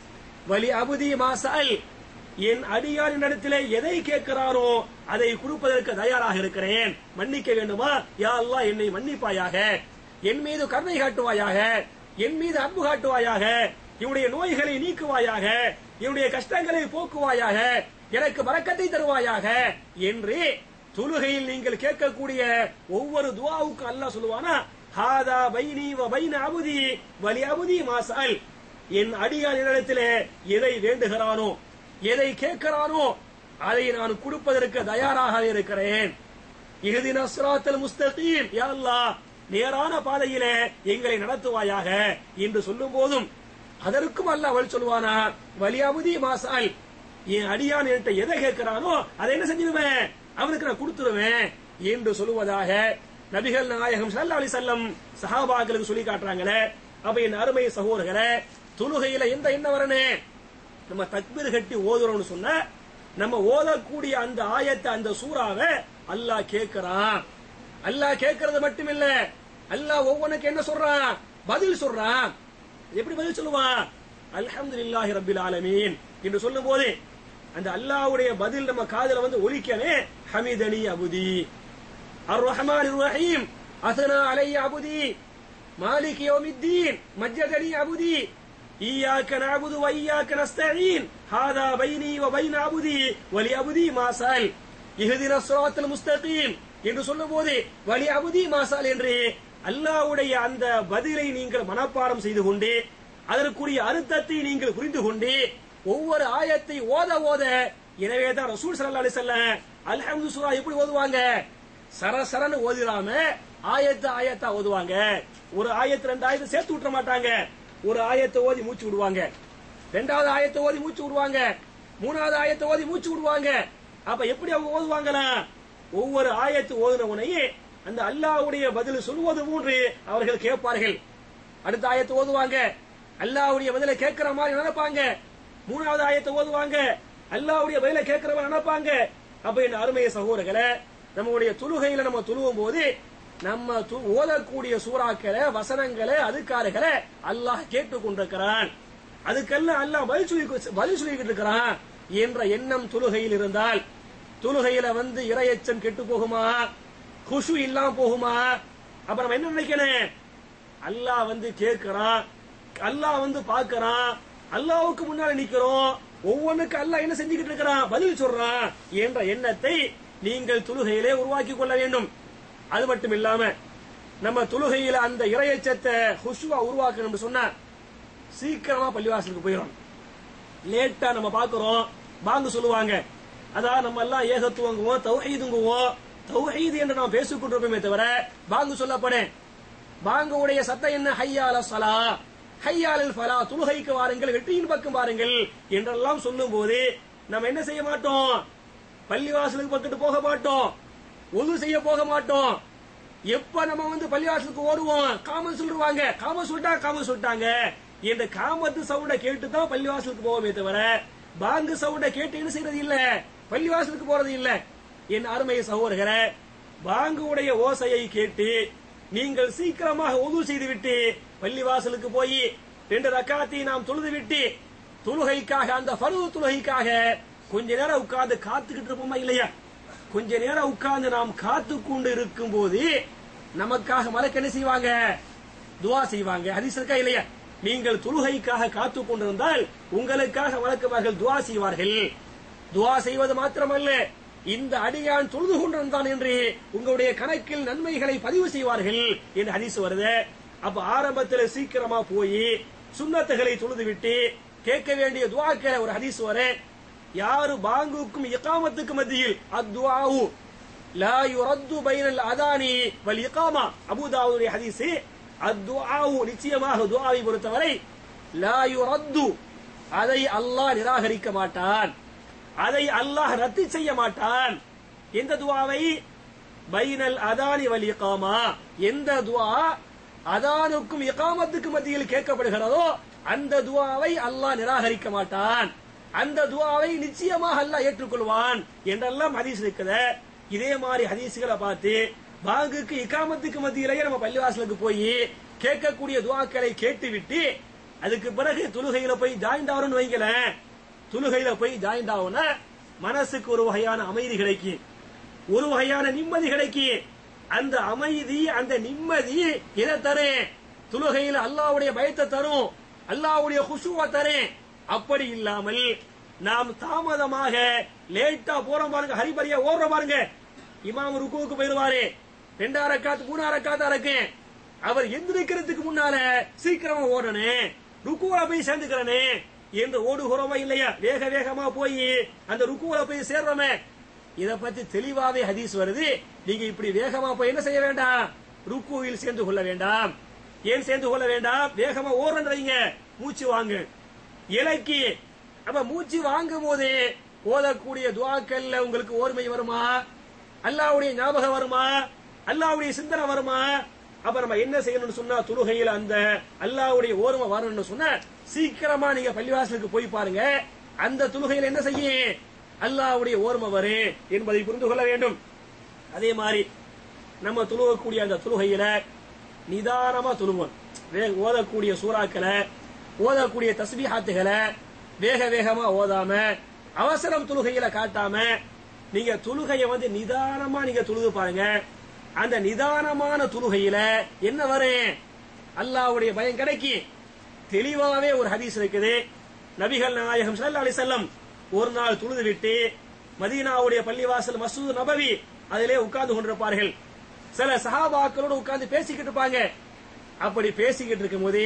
வலி அபுதி மாசால் என் அடியாரின் இடத்திலே எதை கேட்கிறானோ அதை கொடுப்பதற்கு தயாராக இருக்கிறேன் மன்னிக்க வேண்டுமா யா அல்லாஹ் என்னை மன்னிப்பாயாக என் மீது கருணை காட்டுவாயாக என் மீது அன்பு காட்டுவாயாக இவனுடைய நோய்களை நீக்குவாயாக இவனுடைய கஷ்டங்களை போக்குவாயாக எனக்கு வரக்கத்தை தருவாயாக என்று தொழுகையில் நீங்கள் கேட்கக்கூடிய ஒவ்வொரு துவாவுக்கும் அல்லாஹ் சொல்லுவானா ஹாதா பைனி வ பைன அபுதி வலி அபுதி மாசால் என் அடியான் இடத்திலே எதை வேண்டுகிறானோ எதை கேட்கிறானோ அதை நான் கொடுப்பதற்கு தயாராக இருக்கிறேன் இறுதி நஸ்ராத்தல் முஸ்தகீம் யா அல்லாஹ் நேரான பாதையிலே எங்களை நடத்துவாயாக என்று சொல்லும் போதும் அதற்கும் அல்லாஹ் அவள் சொல்லுவானா வலியாபுதி மாசால் என் அடியான் என்கிட்ட எதை கேட்கிறானோ அதை என்ன செஞ்சிருவேன் அவனுக்கு நான் கொடுத்துருவேன் என்று சொல்லுவதாக நபிகள் நாயகம் ஸல்லல்லாஹு அலைஹி வஸல்லம் சஹாபாக்களுக்கு சொல்லி காட்டுறாங்களே அப்ப என் அருமை சகோதரர்களே தொழுகையில எந்த என்ன வரனே நம்ம தக்பீர் கட்டி ஓதுறோம்னு சொன்னா நம்ம ஓதக்கூடிய அந்த ஆயத்தை அந்த சூறாவை அல்லாஹ் கேட்கிறான் அல்லாஹ் கேட்கறது மட்டும் இல்ல அல்லாஹ் ஒவ்வொன்றுக்கு என்ன சொல்றான் பதில் சொல்றான் எப்படி பதில் சொல்லுவான் அல்ஹம்துலில்லாஹி ரப்பில் ஆலமீன் என்று சொல்லும் போது அந்த அல்லாஹ்வுடைய பதில் நம்ம காதுல வந்து ஒலிக்கவே ஹமிதனி அபுதி அர் ரஹ்மான் ரஹீம் அசனா அலைய அபுதி மாலிக் யௌமித்தீன் மஜ்ஜதனி அபுதி إياك نعبد وإياك نستعين هذا بيني وبين عبدي ولعبدي ما سأل اهدنا الصراط المستقيم என்று சொல்லும்போது வலி அபுதி மாசால் என்று அல்லாஹ்வுடைய அந்த பதிலை நீங்கள் மனப்பாடம் செய்து கொண்டு அதற்குரிய அர்த்தத்தை நீங்கள் புரிந்து கொண்டு ஒவ்வொரு ஆயத்தை ஓத ஓத எனவே தான் ரசூல் ஸல்லல்லாஹு அலைஹி வஸல்லம் அல்ஹம்து சூரா எப்படி ஓதுவாங்க சரசரன்னு ஓதிராம ஆயத்து ஆயத்தா ஓதுவாங்க ஒரு ஆயத்து ரெண்டு ஆயத்தை சேர்த்து விட்டுற மாட்டாங்க ஒரு ஆயத்தை ஓதி மூச்சு விடுவாங்க ரெண்டாவது ஆயத்தை ஓதி மூச்சு விடுவாங்க மூணாவது ஆயத்தை ஓதி மூச்சு விடுவாங்க அப்ப எப்படி அவங்க ஓதுவாங்களா ஒவ்வொரு ஆயத்து ஓதுன உடனே அந்த அல்லாஹ்வுடைய பதில் சொல்வது போன்று அவர்கள் கேட்பார்கள் அடுத்த ஆயத்தை ஓதுவாங்க அல்லாஹ்வுடைய பதிலை கேட்கிற மாதிரி நினைப்பாங்க மூணாவது ஆயத்தை ஓதுவாங்க அல்லாஹ்வுடைய பதிலை கேட்கிற மாதிரி நினைப்பாங்க அப்ப என் அருமைய சகோதரர்களே நம்முடைய துலுகையில நம்ம துலுவும் போது நம்ம து- ஓதக்கூடிய சூறாக்களை வசனங்களை அதுக்காரர்களை அல்லாஹ் கேட்டுக் கொண்டிருக்கிறான் அதுக்கெல்லாம் அல்லாஹ் பதில் சொல்லி பதில் சொல்லிக்கிட்டு இருக்கிறான் என்ற எண்ணம் துலுகையில் இருந்தால் துலுகையில வந்து இரையச்சம் கெட்டு போகுமா குஷு இல்லாம போகுமா அப்ப நம்ம என்ன நினைக்கணும் அல்லாஹ் வந்து கேட்கிறான் அல்லாஹ் வந்து பார்க்கறான் அல்லாஹ்வுக்கு முன்னால நிக்கிறோம் ஒவ்வொன்றுக்கு அல்லாஹ் என்ன செஞ்சுக்கிட்டு இருக்கிறான் பதில் சொல்றான் என்ற எண்ணத்தை நீங்கள் தொழுகையிலே உருவாக்கி கொள்ள வேண்டும் அது மட்டும் இல்லாம நம்ம தொழுகையில அந்த இரையச்சத்தை ஹுஷுவா உருவாக்கணும்னு சொன்னா சீக்கிரமா பள்ளிவாசலுக்கு போயிடும் லேட்டா நம்ம பாக்குறோம் பாங்கு சொல்லுவாங்க அதான் நம்ம எல்லாம் ஏகத்துவங்குவோம் தௌஹீதுங்குவோம் தௌஹீது என்று நாம் பேசிக் கொண்டிருப்போமே தவிர பாங்கு சொல்லப்படேன் பாங்குடைய சத்தம் என்ன ஹையால சலா ஹையாலில் ஃபலா துலுகைக்கு வாருங்கள் வெற்றியின் பக்கம் வாருங்கள் என்றெல்லாம் சொல்லும் போது நம்ம என்ன செய்ய மாட்டோம் பள்ளிவாசலுக்கு பக்கத்து போக மாட்டோம் ஒது செய்ய போக மாட்டோம் எப்ப நம்ம வந்து பள்ளிவாசலுக்கு ஓடுவோம் காமன் சொல்லுவாங்க காமன் சொல்லிட்டா காமன் சொல்லிட்டாங்க இந்த காமத்து சவுண்ட கேட்டு தான் பள்ளிவாசலுக்கு போவோமே தவிர பாங்கு சவுண்ட கேட்டு என்ன செய்யறது இல்ல பள்ளிவாசலுக்கு போறது இல்ல என் அருமை சகோதரர்களே பாங்குடைய ஓசையை கேட்டு நீங்கள் சீக்கிரமாக உது செய்துவிட்டு பள்ளிவாசலுக்கு போய் ரெண்டு ரக்காத்தை நாம் தொழுது விட்டு தொழுகைக்காக அந்த பருவ தொழுகைக்காக கொஞ்ச நேரம் உட்கார்ந்து காத்துக்கிட்டு இருப்போமா இல்லையா கொஞ்ச நேரம் உட்கார்ந்து நாம் காத்து கொண்டு இருக்கும் போது நமக்காக மலக்கு என்ன செய்வாங்க துவா செய்வாங்க ஹதீஸ் இருக்கா இல்லையா நீங்கள் தொழுகைக்காக காத்து கொண்டிருந்தால் உங்களுக்காக வழக்கமார்கள் துவா செய்வார்கள் துவா செய்வது மாத்திரமல்ல இந்த அடியான் தொழுது கொண்டிருந்தான் என்று உங்களுடைய கணக்கில் நன்மைகளை பதிவு செய்வார்கள் என்று ஹதீஸ் வருது அப்ப ஆரம்பத்தில் சீக்கிரமா போய் சுண்ணத்துகளை தொழுது விட்டு கேட்க வேண்டிய துவாக்களை ஒரு ஹதீஸ் வர யாரு பாங்குக்கும் இகாமத்துக்கும் மத்தியில் அத்வாவு லா யுரத்து பைனல் அதானி வல் இகாமா அபூதாவுடைய ஹதீஸ் அத்வாவு நிச்சயமாக துஆவை பொறுத்தவரை லா யுரத்து அதை அல்லாஹ் நிராகரிக்க மாட்டான் அதை அல்லாஹ் ரத்து செய்ய மாட்டான் எந்த துவாவை பைனல் அதானி வல் இகாமா எந்த துவா அதானுக்கும் இகாமத்துக்கும் மத்தியில் கேட்கப்படுகிறதோ அந்த துவாவை அல்லாஹ் நிராகரிக்க மாட்டான் அந்த துவாவை நிச்சயமாக அல்லாஹ் ஏற்றுக்கொள்வான் என்றெல்லாம் ஹதீஸ் இருக்குது இதே மாதிரி ஹதீஸ்களை பார்த்து பாங்குக்கு இகாமத்துக்கு மத்தியிலேயே நம்ம பள்ளிவாசலுக்கு போய் கேட்கக்கூடிய துவாக்களை கேட்டுவிட்டு அதுக்கு பிறகு தொழுகையில போய் ஜாயிண்ட் ஆகணும்னு வைங்களேன் தொழுகையில போய் ஜாயிண்ட் ஆகும்னா மனசுக்கு ஒரு வகையான அமைதி கிடைக்கும் ஒரு வகையான நிம்மதி கிடைக்கும் அந்த அமைதி அந்த நிம்மதி எதை தரேன் தொழுகையில அல்லாஹ்வுடைய பயத்தை தரும் அல்லாஹ்வுடைய குஷுவ தரேன் அப்படி இல்லாமல் நாம் தாமதமாக லேட்டா போறோம் பாருங்க ஹரிபரியா ஓடுறோம் பாருங்க இமாம் ருக்குவுக்கு போயிருவாரு ரெண்டாம் ரக்காத்து மூணாம் ரக்காத்தா இருக்கு அவர் எந்திரிக்கிறதுக்கு முன்னால சீக்கிரமா ஓடணும் ருக்குவா போய் சேர்ந்துக்கிறனே என்று ஓடுகிறோமா இல்லையா வேக வேகமா போய் அந்த ருக்குவல போய் சேர்றோமே இத பத்தி தெளிவாவே ஹதீஸ் வருது நீங்க இப்படி வேகமா போய் என்ன செய்ய வேண்டாம் ருக்குவில் சேர்ந்து கொள்ள வேண்டாம் ஏன் சேர்ந்து கொள்ள வேண்டாம் வேகமா ஓடுறீங்க மூச்சு வாங்கு இலக்கி அப்ப மூச்சு வாங்கும் போது ஓதக்கூடிய துவாக்கல்ல உங்களுக்கு ஓர்மை வருமா அல்லாவுடைய ஞாபகம் வருமா அல்லாவுடைய சிந்தனை வருமா அப்ப நம்ம என்ன செய்யணும்னு சொன்னா தொழுகையில அந்த அல்லாவுடைய ஓர்மை வரணும்னு சொன்னா சீக்கிரமா நீங்க பள்ளிவாசலுக்கு போய் பாருங்க அந்த தொழுகையில என்ன செய்யும் அல்லாவுடைய ஓர்மை வரும் என்பதை புரிந்து கொள்ள வேண்டும் அதே மாதிரி நம்ம தொழுகக்கூடிய அந்த தொழுகையில நிதானமா தொழுவோம் வே- ஓதக்கூடிய சூறாக்களை ஓதக்கூடிய தஸ்பீஹாத்துகளை வேக வேகமா ஓதாம அவசரம் தொழுகையில காட்டாம நீங்க தொழுகையை வந்து நிதானமா நீங்க தொழுது பாருங்க அந்த நிதானமான தொழுகையில என்ன வரும் அல்லாஹ்வுடைய பயம் கிடைக்கும் தெளிவாவே ஒரு ஹதீஸ் இருக்குது நபிகள் நாயகம் ஸல்லல்லாஹு அலைஹி வஸல்லம் ஒரு நாள் தொழுது விட்டு மதீனாவுடைய பள்ளிவாசல் மசூத் நபவி அதிலே உட்கார்ந்து கொண்டிருப்பார்கள் சில சஹாபாக்களோடு உட்கார்ந்து பேசிக்கிட்டு இருப்பாங்க அப்படி பேசிக்கிட்டு இருக்கும் போதே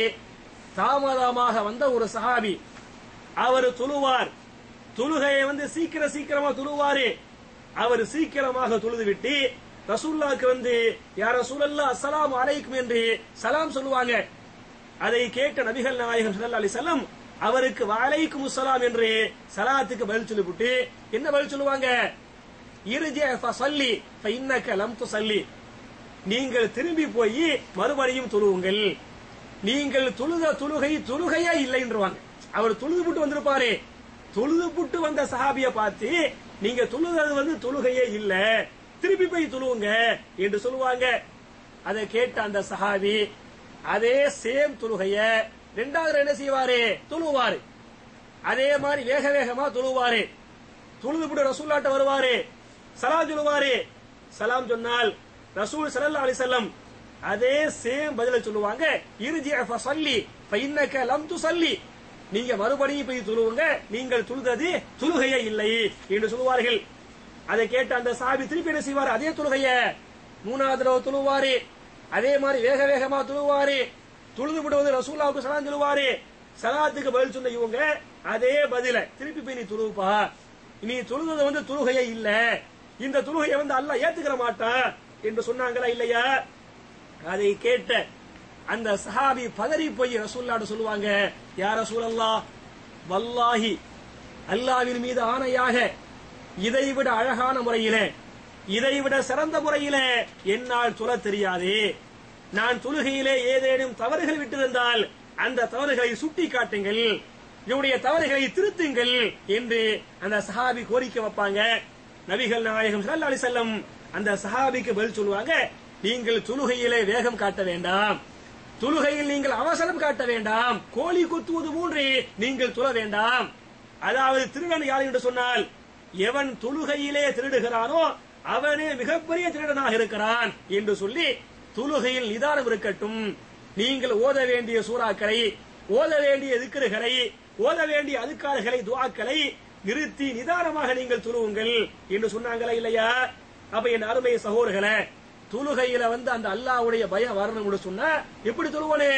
தாமதமாக வந்த ஒரு சஹாபி அவர் தொழுவார் தொழுகையை வந்து சீக்கிரம் சீக்கிரமா தொழுவாரு அவர் சீக்கிரமாக தொழுது விட்டு ரசூல்லாக்கு வந்து யார் ரசூலல்லா அஸ்ஸலாமு அலைக்கும் என்று சலாம் சொல்லுவாங்க அதை கேட்ட நபிகள் நாயகம் ஸல்லல்லாஹு அலைஹி வஸல்லம் அவருக்கு வலைக்கும் சலாம் என்று சலாத்துக்கு பதில் சொல்லிவிட்டு என்ன பதில் சொல்லுவாங்க இருஜி ஃபஸல்லி ஃபஇன்னக லம் துஸல்லி நீங்கள் திரும்பி போய் மறுபடியும் தொழுவுங்கள் நீங்கள் தொழுத தொழுகை தொழுகையே இல்லைன்றவாங்க அவர் தொழுது விட்டு வந்திருப்பாரு தொழுது விட்டு வந்த சஹாபிய பார்த்து நீங்க தொழுது வந்து தொழுகையே இல்ல திருப்பி போய் தொழுவுங்க என்று சொல்லுவாங்க அதை கேட்ட அந்த சஹாபி அதே சேம் தொழுகைய ரெண்டாவது என்ன செய்வாரு தொழுவாரு அதே மாதிரி வேக வேகமா தொழுவாரு தொழுது விட்டு ரசூல்லாட்ட வருவாரு சலாம் சொல்லுவாரு சலாம் சொன்னால் ரசூல் ஸல்லல்லாஹு அலைஹி வஸல்லம் அதே சேம் பதில சொல்லுவாங்க இர்ஜி ஃபஸல்லி ஃபஇன்னக லம் துஸல்லி நீங்க மறுபடியும் போய் தொழுவுங்க நீங்கள் தொழுதது தொழுகையே இல்லை என்று சொல்லுவார்கள் அதை கேட்ட அந்த சாபி திருப்பி என்ன செய்வார் அதே தொழுகைய மூணாவது தடவை தொழுவாரு அதே மாதிரி வேக வேகமா தொழுவாரு தொழுது விடுவது ரசூல்லாவுக்கு சலாம் சொல்லுவாரு சலாத்துக்கு பதில் சொன்ன இவங்க அதே பதில திருப்பி போய் நீ தொழுவுப்பா நீ தொழுவது வந்து தொழுகையே இல்ல இந்த தொழுகையை வந்து அல்லாஹ் ஏத்துக்கிற மாட்டான் என்று சொன்னாங்களா இல்லையா அதை கேட்ட அந்த சஹாபி பதறி போய் ரசூல்லாட்ட சொல்லுவாங்க யா ரசூலல்லா வல்லாஹி அல்லாவின் மீது ஆணையாக இதைவிட அழகான முறையிலே இதைவிட சிறந்த முறையிலே என்னால் சொல்ல தெரியாது நான் தொழுகையிலே ஏதேனும் தவறுகள் விட்டிருந்தால் அந்த தவறுகளை சுட்டி காட்டுங்கள் என்னுடைய தவறுகளை திருத்துங்கள் என்று அந்த சஹாபி கோரிக்கை வைப்பாங்க நபிகள் நாயகம் ஸல்லல்லாஹு அலைஹி வஸல்லம் அந்த சஹாபிக்கு பதில் சொல்லுவாங்க நீங்கள் தொழுகையிலே வேகம் காட்ட வேண்டாம் தொழுகையில் நீங்கள் அவசரம் காட்ட வேண்டாம் கோழி குத்துவது போன்று நீங்கள் தொழ வேண்டாம் அதாவது திருடன் யார் என்று சொன்னால் எவன் தொழுகையிலே திருடுகிறானோ அவனே மிகப்பெரிய திருடனாக இருக்கிறான் என்று சொல்லி தொழுகையில் நிதானம் இருக்கட்டும் நீங்கள் ஓத வேண்டிய சூறாக்களை ஓத வேண்டிய திக்கர்களை ஓத வேண்டிய அதுக்கார்களை துவாக்களை நிறுத்தி நிதானமாக நீங்கள் தொழுவுங்கள் என்று சொன்னாங்களா இல்லையா அப்ப என் அருமை சகோதரர்களே தொழுகையில வந்து அந்த அல்லாஹ்வுடைய பயம் வரணும்னு சொன்னா எப்படி தொழுவனே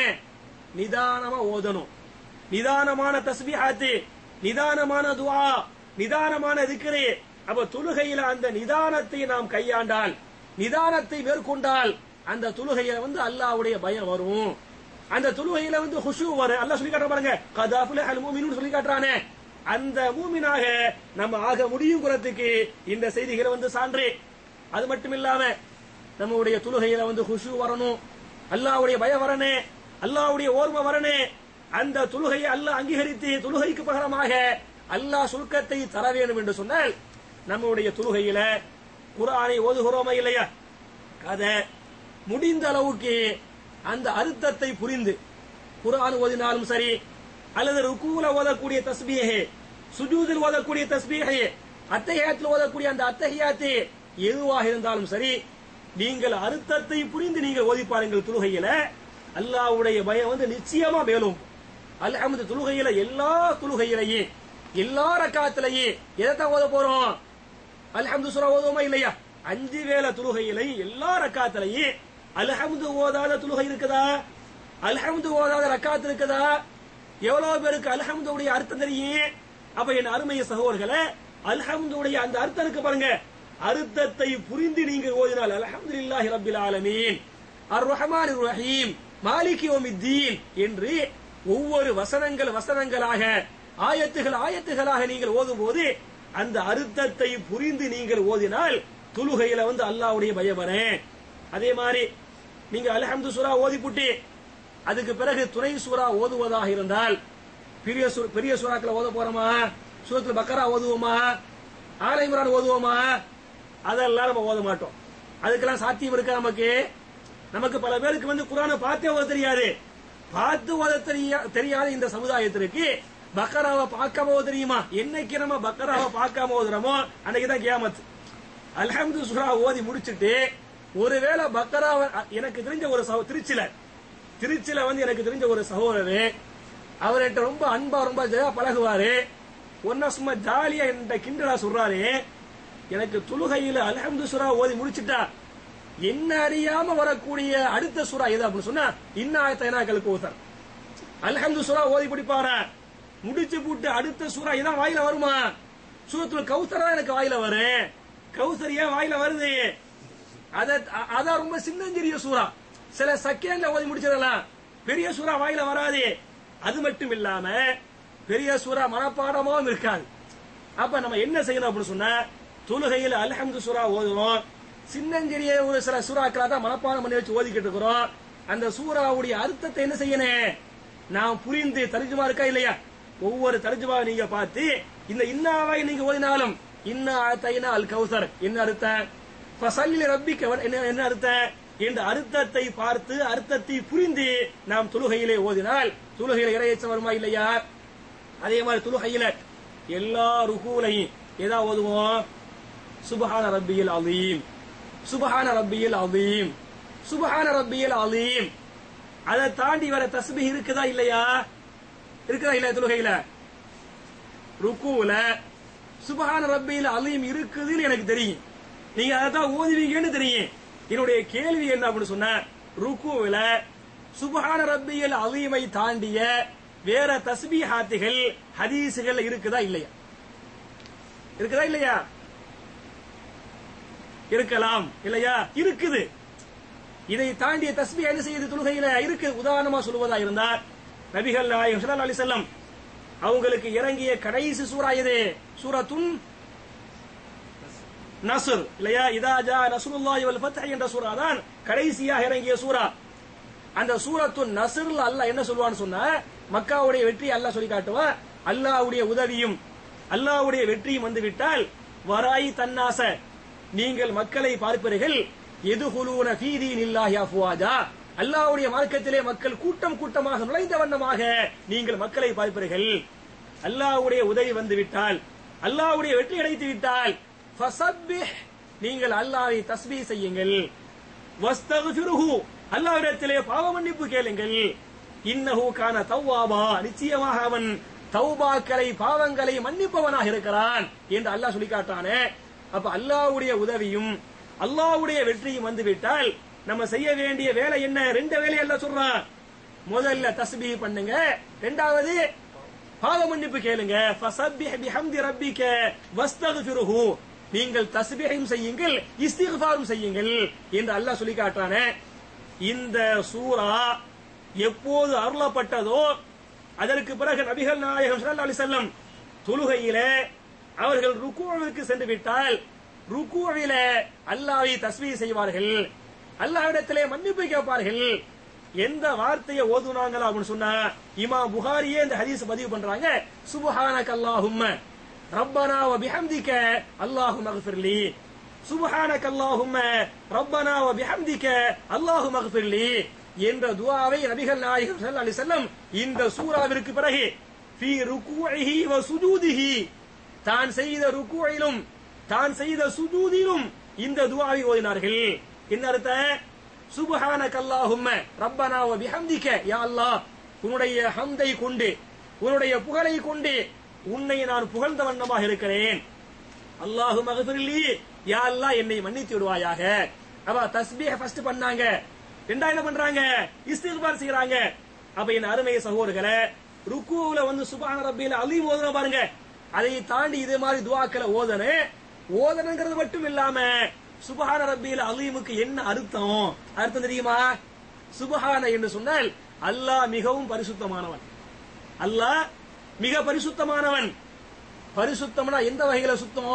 நிதானமா ஓதணும் நிதானமான தஸ்பீஹாத்து நிதானமான துஆ நிதானமான திக்ரு அப்ப தொழுகையில அந்த நிதானத்தை நாம் கையாண்டால் நிதானத்தை மேற்கொண்டால் அந்த தொழுகையில வந்து அல்லாஹ்வுடைய பயம் வரும் அந்த தொழுகையில வந்து ஹுஷு வரும் அல்லாஹ் சொல்லி காட்டுற பாருங்க கதாஃபுல அல் மூமினும் சொல்லி காட்டுறானே அந்த மூமினாக நம்ம ஆக முடியுங்கிறதுக்கு இந்த செய்திகளை வந்து சான்று அது மட்டும் இல்லாம நம்முடைய தொழுகையில வந்து ஹுஷு வரணும் அல்லாஹ்வுடைய பயம் வரனே அல்லாஹ்வுடைய ஓர்மை வரனே அந்த தொழுகையை அல்லாஹ் அங்கீகரித்து தொழுகைக்கு பகரமாக அல்லாஹ் சுருக்கத்தை தர வேண்டும் என்று சொன்னால் நம்முடைய தொழுகையில குர்ஆனை ஓதுகிறோமா இல்லையா அதை முடிந்த அளவுக்கு அந்த அர்த்தத்தை புரிந்து குர்ஆன் ஓதினாலும் சரி அல்லது ருக்கூல ஓதக்கூடிய தஸ்பீஹே சுஜூதில் ஓதக்கூடிய தஸ்பீஹே அத்தஹியாத்தில் ஓதக்கூடிய அந்த அத்தஹியாத்து எதுவாக இருந்தாலும் சரி நீங்கள் அர்த்தத்தை புரிந்து நீங்கள் ஓதி பாருங்கள் தொழுகையில அல்லாஹ்வுடைய பயம் வந்து நிச்சயமா மேலும் அல்ஹம்து தொழுகையில எல்லா தொழுகையிலையும் எல்லா ரக்காத்திலையும் எதைத்தான் ஓத போறோம் அல்ஹம்து சூரா ஓதுவோமா இல்லையா அஞ்சு வேளை தொழுகையிலையும் எல்லா ரக்காத்திலையும் அல்ஹம்து ஓதாத தொழுகை இருக்குதா அல்ஹம்து ஓதாத ரக்காத் இருக்குதா எவ்வளவு பேருக்கு அல்ஹம்துடைய அர்த்தம் தெரியும் அப்ப என் அருமைய சகோதரர்களே அல்ஹம்துடைய அந்த அர்த்தம் இருக்கு பாருங்க அர்த்தத்தை புரிந்து நீங்க ஓதினால் அல்ஹம்துலில்லாஹி ரப்பில் ஆலமீன் அர் ரஹ்மான் ரஹீம் மாலிக் யௌமித்தீன் என்று ஒவ்வொரு வசனங்கள் வசனங்களாக ஆயத்துகள் ஆயத்துகளாக நீங்கள் ஓதும்போது அந்த அர்த்தத்தை புரிந்து நீங்கள் ஓதினால் துலுகையில வந்து அல்லாஹ்வுடைய பயம் வரேன் அதே மாதிரி நீங்க அல்ஹம்து சூரா ஓதிப்புட்டு அதுக்கு பிறகு துணை சூரா ஓதுவதாக இருந்தால் பெரிய சூ- பெரிய சூறாக்களை ஓத போறோமா சூரத்துல பக்கரா ஓதுவோமா ஆலை இம்ரான் ஓதுவோமா அதெல்லாம் நம்ம ஓத மாட்டோம் அதுக்கெல்லாம் சாத்தியம் இருக்கா நமக்கு நமக்கு பல பேருக்கு வந்து குரானை பார்த்தே ஓத தெரியாது பார்த்து ஓத தெரியா- தெரியாத இந்த சமுதாயத்திற்கு பக்கராவை பார்க்காம ஓத தெரியுமா என்னைக்கு நம்ம பக்கராவை பார்க்காம ஓதுறோமோ அன்னைக்கு தான் கியாமத் அல்ஹம்து சூரா ஓதி முடிச்சிட்டு ஒருவேளை பக்கராவை எனக்கு தெரிஞ்ச ஒரு சகோ- திருச்சில திருச்சில வந்து எனக்கு தெரிஞ்ச ஒரு சகோதரர் அவர்கிட்ட ரொம்ப அன்பா ரொம்ப ஜெயா பழகுவாரு ஒன்ன சும்மா ஜாலியா என்கிட்ட கிண்டலா சொல்றாரு எனக்கு தொழுகையில அல்ஹம்து சூரா ஓதி முடிச்சிட்டா என்ன அறியாம வரக்கூடிய அடுத்த சூரா எது அப்படின்னு சொன்னா இன்னாயத்தைனாக்கள் கோசர் அல்ஹம்து சூரா ஓதி பிடிப்பாரா முடிச்சு போட்டு அடுத்த சூரா இதான் வாயில வருமா சூரத்துல கௌசர் தான் எனக்கு வாயில வரும் கௌசர் ஏன் வாயில வருது அத அ- அதான் ரொம்ப சின்னஞ்சிறிய சூறா சில செகண்ட்ல ஓதி முடிச்சிடலாம் பெரிய சூறா வாயில வராது அது மட்டும் இல்லாம பெரிய சூறா மனப்பாடமாவும் இருக்காது அப்ப நம்ம என்ன செய்யணும் அப்படின்னு சொன்னா தொழுகையில் அல்ஹம்து சூரா ஓதுறோம் சின்னஞ்சிறிய ஒரு சில சூறாக்களா தான் மனப்பாடம் பண்ணி வச்சு ஓதிக்கிட்டு இருக்கிறோம் அந்த சூறாவுடைய அர்த்தத்தை என்ன செய்யணும் நாம் புரிந்து தர்ஜுமா இருக்கா இல்லையா ஒவ்வொரு தர்ஜுமாவை நீங்க பார்த்து இந்த இன்னாவை நீங்க ஓதினாலும் இன்னா ஆத்தைனா அல் கௌசர் என்ன அர்த்தம் ஃபசல்லி ரப்பிக்க வ- என்ன என்ன அர்த்தம் என்ற அர்த்தத்தை பார்த்து அர்த்தத்தை புரிந்து நாம் தொழுகையிலே ஓதினால் தொழுகையில இறையச்சம் வருமா இல்லையா அதே மாதிரி தொழுகையில எல்லா ருகூலையும் ஏதா ஓதுவோம் சுபஹான ரப்பியல் அலீம் சுபஹான ரப்பியல் அலீம் சுபஹான ரப்பியல் அலீம் அதை தாண்டி வர தஸ்பீஹ் இருக்குதா இல்லையா இருக்குதா இல்லையா தொழுகையில ருக்குல சுபஹான ரப்பியில் அலீம் இருக்குதுன்னு எனக்கு தெரியும் நீங்க அதை தான் ஓதுவீங்கன்னு தெரியும் என்னுடைய கேள்வி என்ன அப்படின்னு சொன்ன ருக்குல சுபஹான ரப்பியில் அலீமை தாண்டிய வேற தஸ்பீஹாத்துகள் ஹதீஸுகள் இருக்குதா இல்லையா இருக்குதா இல்லையா இருக்கலாம் இல்லையா இருக்குது இதை தாண்டிய தஸ்பீ என்ன செய்யுது தொழுகையில இருக்கு உதாரணமா சொல்லுவதா இருந்தால் நபிகள் நாயகம் ஸல்லல்லாஹு அலைஹி வஸல்லம் அவங்களுக்கு இறங்கிய கடைசி சூரா இது சூரத்துன் நஸ்ர் இல்லையா இதா ஜா நஸ்ருல்லாஹி வல் ஃபத்ஹ் என்ற சூரா தான் கடைசியாக இறங்கிய சூரா அந்த சூரத்துன் நஸ்ர்ல அல்லாஹ் என்ன சொல்லுவான்னு சொன்னா மக்காவுடைய வெற்றி அல்லாஹ் சொல்லி காட்டுவான் அல்லாஹ்வுடைய உதவியும் அல்லாஹ்வுடைய வெற்றியும் வந்து விட்டால் வராய் தன்னாச நீங்கள் மக்களை பார்ப்பீர்கள் எதுகுலூன ஃபீதீன் இல்லாஹி அஃப்வாஜா அல்லாஹ்வுடைய மார்க்கத்திலே மக்கள் கூட்டம் கூட்டமாக நுழைந்த வண்ணமாக நீங்கள் மக்களை பார்ப்பீர்கள் அல்லாஹ்வுடைய உதவி வந்து விட்டால் அல்லாஹ்வுடைய வெற்றி கிடைத்து விட்டால் ஃபசப்பிஹ் நீங்கள் அல்லாஹ்வை தஸ்பீஹ் செய்யுங்கள் வஸ்தக்ஃபிருஹு அல்லாஹ்விடத்திலே பாவ மன்னிப்பு கேளுங்கள் இன்னஹு கான தவ்வாபா நிச்சயமாக அவன் தௌபாக்களை பாவங்களை மன்னிப்பவனாக இருக்கிறான் என்று அல்லாஹ் சொல்லி காட்டானே அப்ப அல்லாஹ்வுடைய உதவியும் அல்லாஹ்வுடைய வெற்றியும் வந்துவிட்டால் நம்ம செய்ய வேண்டிய வேலை என்ன ரெண்டு வேலையை எல்லாம் சொல்றான் முதல்ல தஸ்பீஹ் பண்ணுங்க ரெண்டாவது பாவ மன்னிப்பு கேளுங்க ஃபசப்பிஹ் பிஹம்தி ரப்பிக வஸ்தக்ஃபிருஹு நீங்கள் தஸ்பீஹையும் செய்யுங்கள் இஸ்திக்ஃபாரும் செய்யுங்கள் என்று அல்லாஹ் சொல்லி காட்டானே இந்த சூரா எப்போது அருளப்பட்டதோ அதற்கு பிறகு நபிகள் நாயகம் ஸல்லல்லாஹு அலைஹி வஸல்லம் தொழுகையிலே அவர்கள் ருக்குவிற்கு சென்று விட்டால் ருக்குவிலே அல்லாஹ்வை தஸ்பீஹ் செய்வார்கள் அல்லாஹ்விடத்திலே மன்னிப்பு கேட்பார்கள் எந்த வார்த்தையை ஓதுனாங்களா அப்படின்னு சொன்னா இமாம் புகாரியே இந்த ஹதீஸ் பதிவு பண்றாங்க சுபஹானக அல்லாஹும்ம ரப்பனா வ பிஹம்திக அல்லாஹு மக்ஃபிர்லி சுபஹானக அல்லாஹும்ம ரப்பனா வ பிஹம்திக அல்லாஹு மக்ஃபிர்லி என்ற துஆவை நபிகள் நாயகம் ஸல்லல்லாஹு அலைஹி வஸல்லம் இந்த சூராவிற்கு பிறகு ஃபீ ருக்கூஇஹி வ சுஜூதிஹி தான் செய்த ருக்குவிலும் தான் செய்த சுஜூதிலும் இந்த துஆவை ஓதினார்கள் என்ன அர்த்தம் சுபஹானக அல்லாஹும்ம ரப்பனா வ பிஹம்திக யா அல்லாஹ் உன்னுடைய ஹம்தை கொண்டு உன்னுடைய புகழை கொண்டு உன்னை நான் புகழ்ந்த வண்ணமாக இருக்கிறேன் அல்லாஹு மகஃபிர்லி யா அல்லாஹ் என்னை மன்னித்து விடுவாயாக அவ தஸ்பீஹ ஃபர்ஸ்ட் பண்ணாங்க ரெண்டாவது என்ன பண்றாங்க இஸ்திக்பார் செய்யறாங்க அப்ப என் அருமை சகோதரர்களே ருக்குவுல வந்து சுபான ரப்பில அலீம் ஓதுன பாருங்க அதை தாண்டி இதே மாதிரி துவாக்களை ஓதனு ஓதனுங்கிறது மட்டும் இல்லாம சுபஹான ரப்பில அலீமுக்கு என்ன அர்த்தம் அர்த்தம் தெரியுமா சுபஹான என்று சொன்னால் அல்லாஹ் மிகவும் பரிசுத்தமானவன் அல்லாஹ் மிக பரிசுத்தமானவன் பரிசுத்தம்னா எந்த வகையில சுத்தம்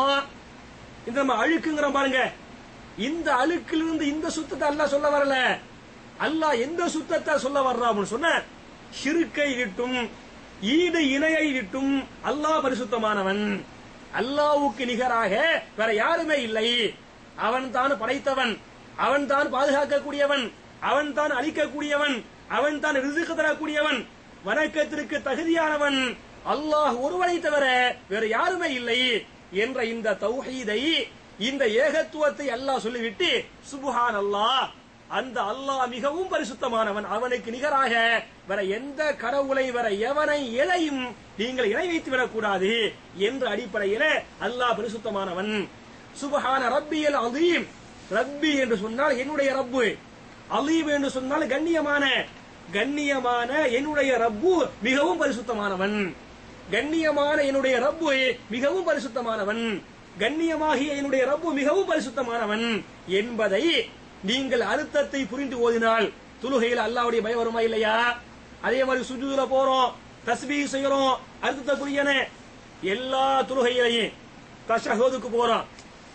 இந்த நம்ம அழுக்குங்கிறோம் பாருங்க இந்த அழுக்கிலிருந்து இந்த சுத்தத்தை அல்லாஹ் சொல்ல வரல அல்லாஹ் எந்த சுத்தத்தை சொல்ல வர்றா அப்படின்னு சொன்ன ஷிருக்கை விட்டும் ஈடு இணையை விட்டும் அல்லாஹ் பரிசுத்தமானவன் அல்லாஹ்வுக்கு நிகராக வேற யாருமே இல்லை அவன் தான் படைத்தவன் அவன் தான் பாதுகாக்கக்கூடியவன் அவன் தான் அழிக்கக்கூடியவன் அவன் தான் ரிசுக்கு தரக்கூடியவன் வணக்கத்திற்கு தகுதியானவன் அல்லாஹ் ஒருவனை தவிர வேற யாருமே இல்லை என்ற இந்த தௌஹீதை இந்த ஏகத்துவத்தை அல்லாஹ் சொல்லிவிட்டு சுபஹான் அல்லாஹ் அந்த அல்லாஹ் மிகவும் பரிசுத்தமானவன் அவனுக்கு நிகராக வேற எந்த கடவுளை வேற எவனை எதையும் நீங்கள் இணை வைத்து விடக்கூடாது என்ற அடிப்படையில அல்லாஹ் பரிசுத்தமானவன் சுபஹான ரப்பியல் அலீம் ரப்பி என்று சொன்னால் என்னுடைய ரப்பு அலீம் என்று சொன்னால் கண்ணியமான கண்ணியமான என்னுடைய ரப்பு மிகவும் பரிசுத்தமானவன் கண்ணியமான என்னுடைய ரப்பு மிகவும் பரிசுத்தமானவன் கண்ணியமாகிய என்னுடைய ரப்பு மிகவும் பரிசுத்தமானவன் என்பதை நீங்கள் அர்த்தத்தை புரிந்து ஓதினால் தொழுகையில் அல்லாவுடைய பயம் வருமா இல்லையா அதே மாதிரி சுஜூதுல போறோம் தஸ்பீஹ் செய்யறோம் அர்த்தத்தை புரியன எல்லா தொழுகையிலையும் தஷஹூதுக்கு போறோம்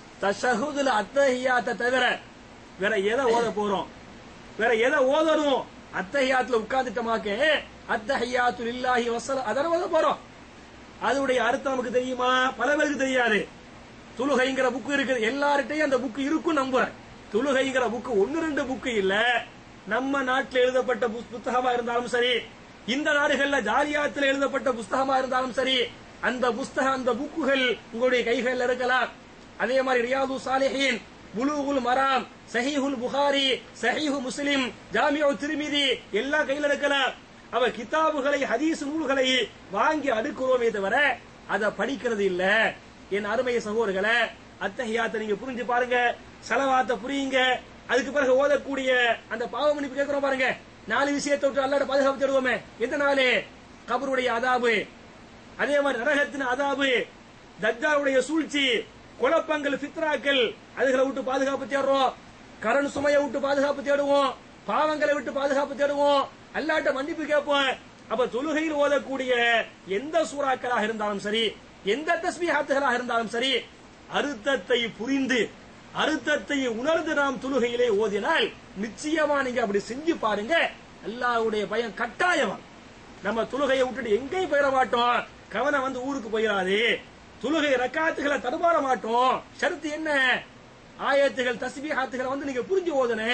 தஷஹூதுல அத்தஹியாத்தை தவிர வேற எதை ஓத போறோம் வேற எதை ஓதணும் அத்தஹியாத்துல உட்கார்ந்துட்டமாக்க அத்தஹியாத்து இல்லாஹி வசல அதனை ஓத போறோம் அதனுடைய அர்த்தம் நமக்கு தெரியுமா பல பேருக்கு தெரியாது துலுகைங்கிற புக்கு இருக்குது எல்லார்ட்டையும் அந்த புக்கு இருக்கும் நம்புறேன் துலுகைங்கிற புக்கு ஒன்னு ரெண்டு புக்கு இல்ல நம்ம நாட்டில் எழுதப்பட்ட புஸ்- புஸ்தகமா இருந்தாலும் சரி இந்த நாடுகள்ல ஜாலியாத்துல எழுதப்பட்ட புஸ்தகமா இருந்தாலும் சரி அந்த புஸ்தகம் அந்த புக்குகள் உங்களுடைய கைகளில் இருக்கலாம் அதே மாதிரி ரியாது சாலிஹின் புலூகுல் மராம் சஹீஹுல் புகாரி சஹீஹு முஸ்லிம் ஜாமியு திருமிதி எல்லா கையில இருக்கலாம் அவ கிதாபுகளை ஹதீஸ் நூல்களை வாங்கி அடுக்குறோமே தவிர அதை படிக்கிறது இல்ல என் அருமை சகோதரர்களை அத்தஹியாத்தை நீங்க புரிஞ்சு பாருங்க செலவாத்த புரியுங்க அதுக்கு பிறகு ஓதக்கூடிய அந்த பாவ மன்னிப்பு கேட்கிறோம் பாருங்க நாலு விஷயத்தை விட்டு அல்லாட பாதுகாப்பு தேடுவோமே எந்த நாளு கபருடைய அதாபு அதே மாதிரி நரகத்தின் அதாபு தஜ்ஜாலுடைய சூழ்ச்சி குழப்பங்கள் ஃபித்ராக்கள் அதுகளை விட்டு பாதுகாப்பு தேடுறோம் கரண் சுமையை விட்டு பாதுகாப்பு தேடுவோம் பாவங்களை விட்டு பாதுகாப்பு தேடுவோம் அல்லாட்ட மன்னிப்பு கேட்போம் அப்ப தொழுகையில் ஓதக்கூடிய எந்த சூறாக்களாக இருந்தாலும் சரி எந்த தஸ்பீஹாத்துகளாக இருந்தாலும் சரி அர்த்தத்தை புரிந்து அர்த்தத்தை உணர்ந்து நாம் தொழுகையிலே ஓதினால் நிச்சயமா நீங்க அப்படி செஞ்சு பாருங்க அல்லாஹ்வுடைய பயம் கட்டாயமா நம்ம தொழுகையை விட்டுட்டு எங்கேயும் போயிட மாட்டோம் கவனம் வந்து ஊருக்கு போயிடாது தொழுகை ரக்காத்துகளை தடுமாற மாட்டோம் ஷரத்து என்ன ஆயத்துகள் தஸ்பீஹாத்துகளை வந்து நீங்க புரிஞ்சு ஓதுனே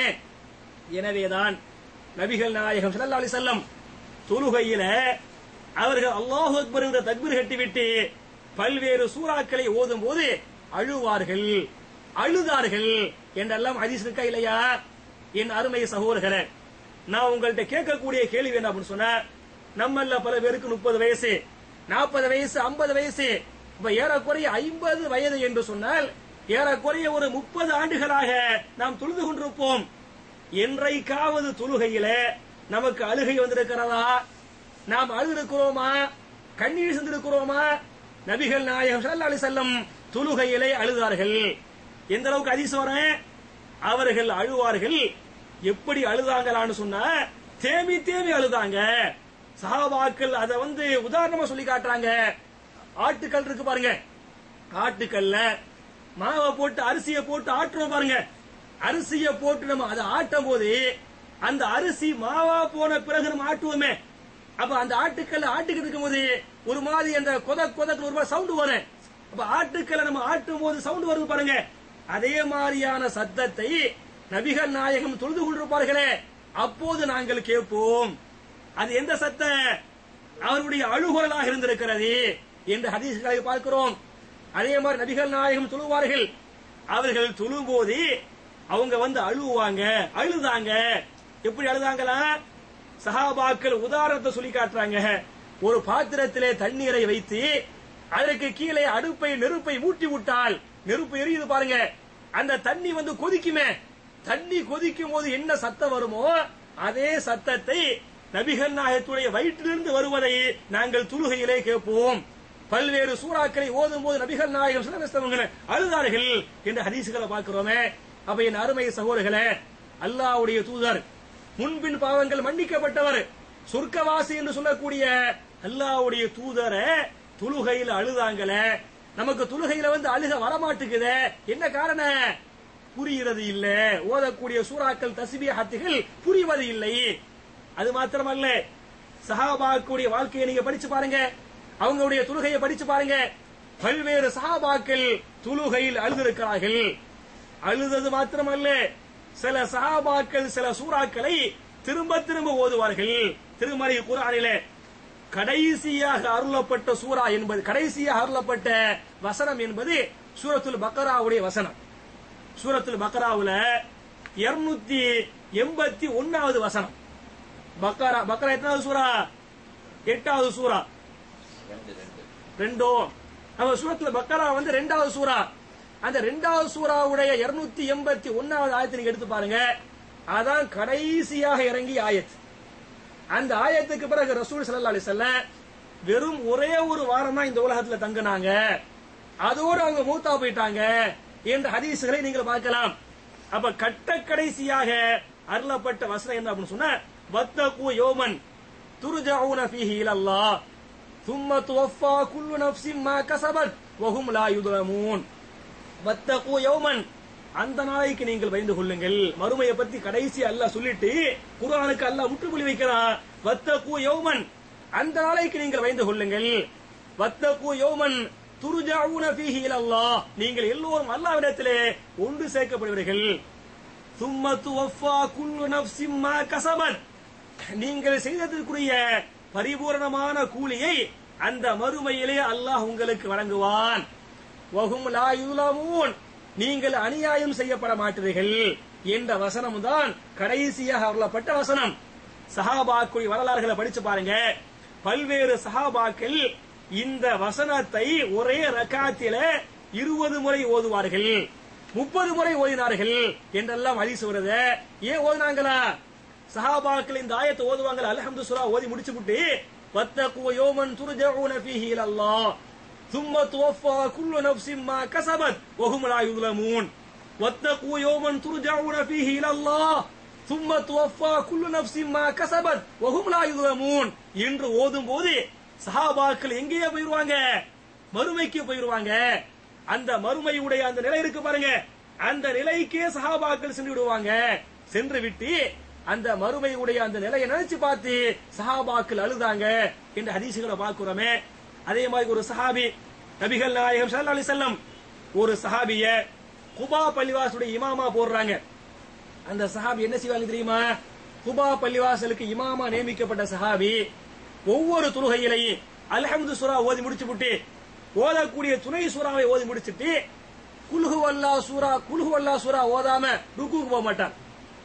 எனவேதான் நபிகள் நாயகம் ஸல்லல்லாஹு அலைஹி வஸல்லம் தொழுகையில அவர்கள் அல்லாஹு அக்பர் என்ற தக்பீர் கட்டிவிட்டு பல்வேறு சூறாக்களை ஓதும் போது அழுவார்கள் அழுதார்கள் என்றெல்லாம் ஹதீஸ் இருக்கா இல்லையா என் அருமை சகோதரர்களே நான் உங்கள்ட்ட கேட்கக்கூடிய கேள்வி என்ன அப்படின்னு சொன்னா நம்மள பல பேருக்கு முப்பது வயசு நாற்பது வயசு ஐம்பது வயசு இப்ப ஏறக்குறைய ஐம்பது வயது என்று சொன்னால் ஏறக்குறைய ஒரு முப்பது ஆண்டுகளாக நாம் தொழுது கொண்டிருப்போம் என்றைக்காவது தொழுகையில நமக்கு அழுகை வந்திருக்கிறதா நாம் அழுதிருக்கிறோமா கண்ணீர் சிந்திருக்கிறோமா நபிகள் நாயகம் ஸல்லல்லாஹு அலைஹி வஸல்லம் தொழுகையிலே அழுதார்கள் எந்த அளவுக்கு அதிசவரன் அவர்கள் அழுவார்கள் எப்படி அழுதாங்களான்னு சொன்னா தேம்பி தேம்பி அழுதாங்க சஹாபாக்கள் அதை வந்து உதாரணமா சொல்லி காட்டுறாங்க ஆட்டுக்கல் இருக்கு பாருங்க ஆட்டுக்கல்ல மாவை போட்டு அரிசியை போட்டு ஆட்டுறோம் பாருங்க அரிசியை போட்டு நம்ம அதை ஆட்டும் போது அந்த அரிசி மாவா போன பிறகு நம்ம ஆட்டுவோமே அப்ப அந்த ஆட்டுக்கல்ல ஆட்டுக்கிட்டு இருக்கும்போது ஒரு மாதிரி அந்த கொத கொதக்கு ஒரு மாதிரி சவுண்ட் வரும் அப்ப ஆட்டுக்கல்ல நம்ம ஆட்டும் போது சவுண்ட் வருது பாருங்க அதே மாதிரியான சத்தத்தை நபிகள் நாயகம் தொழுது கொண்டிருப்பார்களே அப்போது நாங்கள் கேட்போம் அது எந்த சத்த அவருடைய அழுகுரலாக இருந்திருக்கிறது என்று ஹதீஸ்களை பார்க்கிறோம் அதே மாதிரி நபிகள் நாயகம் தொழுவார்கள் அவர்கள் தொழும்போது அவங்க வந்து அழுவாங்க அழுதாங்க எப்படி அழுதாங்களா சஹாபாக்கள் உதாரணத்தை சொல்லி காட்டுறாங்க ஒரு பாத்திரத்திலே தண்ணீரை வைத்து அதற்கு கீழே அடுப்பை நெருப்பை மூட்டி விட்டால் நெருப்பு எரியுது பாருங்க அந்த தண்ணி வந்து கொதிக்குமே தண்ணி கொதிக்கும் போது என்ன சத்தம் வருமோ அதே சத்தத்தை நபிகள் நாயகத்துடைய வயிற்றிலிருந்து வருவதை நாங்கள் துலுகையிலே கேட்போம் பல்வேறு சூறாக்களை ஓதும் போது நபிகள் நாயகம் சிலவங்க அழுதார்கள் என்று ஹதீசுகளை பார்க்கிறோமே அப்ப என் அருமை சகோதரர்களே அல்லாஹ்வுடைய தூதர் முன்பின் பாவங்கள் மன்னிக்கப்பட்டவர் சொர்க்கவாசி என்று சொல்லக்கூடிய அல்லாஹ்வுடைய தூதரை துலுகையில் அழுதாங்களே நமக்கு துலுகையில வந்து அழுக வரமாட்டுக்குதே என்ன காரணம் புரிகிறது இல்ல ஓதக்கூடிய சூறாக்கள் தஸ்பீஹாத்துகள் புரிவது இல்லை அது மாத்திரமல்ல சஹாபாக்குடைய வாழ்க்கையை நீங்க படிச்சு பாருங்க அவங்களுடைய துலுகையை படிச்சு பாருங்க பல்வேறு சஹாபாக்கள் துலுகையில் அழுதிருக்கிறார்கள் அழுதது மாத்திரமல்ல சில சஹாபாக்கள் சில சூறாக்களை திரும்ப திரும்ப ஓதுவார்கள் திருமறை குரானிலே கடைசியாக அருளப்பட்ட சூரா என்பது கடைசியாக அருளப்பட்ட வசனம் என்பது சூரத்துல் பக்கராவுடைய வசனம் சூரத்துல் பக்கராவுல இருநூத்தி எண்பத்தி ஒன்னாவது வசனம் பக்கரா பக்கரா எத்தனாவது சூரா எட்டாவது சூரா ரெண்டோ அவ சூரத்துல பக்கரா வந்து ரெண்டாவது சூரா அந்த ரெண்டாவது சூறாவுடைய இருநூத்தி எண்பத்தி ஒன்னாவது ஆயத்தை நீங்க எடுத்து பாருங்க அதான் கடைசியாக இறங்கிய ஆயத் அந்த ஆயத்துக்கு பிறகு ரசூல் ஸல்லல்லாஹு அலைஹி வஸல்லம் வெறும் ஒரே ஒரு வாரம் தான் இந்த உலகத்துல தங்குனாங்க அதோடு அவங்க மூத்தா போயிட்டாங்க என்ற ஹதீஸ்களை நீங்கள் பார்க்கலாம் அப்ப கட்ட கடைசியாக அருளப்பட்ட வசனம் என்ன அப்படின்னு சொன்னா வத்தகு யோமன் துர்ஜவுன ஃபீஹி இலல்லாஹ் ثم توفى كل نفس ما كسبت وهم لا يظلمون வத்தகு யௌமன் அந்த நாளைக்கு நீங்கள் பயந்து கொள்ளுங்கள் மறுமையை பத்தி கடைசி அல்லாஹ் சொல்லிட்டு குர்ஆனுக்கு அல்லாஹ் முற்றுப்புள்ளி வைக்கிறான் வத்தகு யௌமன் அந்த நாளைக்கு நீங்கள் பயந்து கொள்ளுங்கள் வத்தகு யௌமன் துர்ஜாவுன ஃபீஹி இலல்லாஹ் நீங்கள் எல்லோரும் அல்லாஹ்விடத்திலே ஒன்று சேர்க்கப்படுவீர்கள் சும்ம துவஃபா குல்லு நஃப்ஸின் மா கஸபத் நீங்கள் செய்ததற்குரிய பரிபூரணமான கூலியை அந்த மறுமையிலே அல்லாஹ் உங்களுக்கு வழங்குவான் வஹும் லா யுலமூன் நீங்கள் அநியாயம் செய்யப்பட மாட்டீர்கள் என்ற வசனம் தான் கடைசியாக அருளப்பட்ட வசனம் சஹாபாக்குடைய வரலாறுகளை படிச்சு பாருங்க பல்வேறு சஹாபாக்கள் இந்த வசனத்தை ஒரே ரக்காத்தில இருபது முறை ஓதுவார்கள் முப்பது முறை ஓதினார்கள் என்றெல்லாம் ஹதீஸ் வருது ஏன் ஓதுனாங்களா சஹாபாக்கள் இந்த ஆயத்தை ஓதுவாங்க அல்ஹம்து சுரா ஓதி முடிச்சு விட்டு வத்தகு யோமன் துர்ஜவுன ஃபீஹி இலல்லாஹ் ثم توفى كل نفس ما كسبت وهم لا يظلمون واتقوا يوما ترجعون فيه الى الله ثم توفى كل نفس ما كسبت وهم لا يظلمون என்று ஓதும் போது சஹாபாக்கள் எங்கேயே போயிருவாங்க மறுமைக்கு போயிருவாங்க அந்த மறுமையுடைய அந்த நிலை இருக்கு பாருங்க அந்த நிலைக்கே சஹாபாக்கள் சென்று விடுவாங்க சென்று விட்டு அந்த மறுமையுடைய அந்த நிலையை நினைச்சு பார்த்து சஹாபாக்கள் அழுதாங்க என்ற ஹதீசுகளை பார்க்கிறோமே அதே மாதிரி ஒரு சஹாபி நபிகள் நாயகம் ஸல்லல்லாஹு அலைஹி வஸல்லம் ஒரு சஹாபிய குபா பள்ளிவாசலுடைய இமாமா போடுறாங்க அந்த சஹாபி என்ன செய்வாங்க தெரியுமா குபா பள்ளிவாசலுக்கு இமாமா நியமிக்கப்பட்ட சஹாபி ஒவ்வொரு தொழுகையிலையும் அல்ஹம்து சூரா ஓதி முடிச்சு விட்டு ஓதக்கூடிய துணை சூறாவை ஓதி முடிச்சிட்டு குல்ஹு வல்லா சூரா குல்ஹு வல்லா சூரா ஓதாம ருக்குக்கு போக மாட்டார்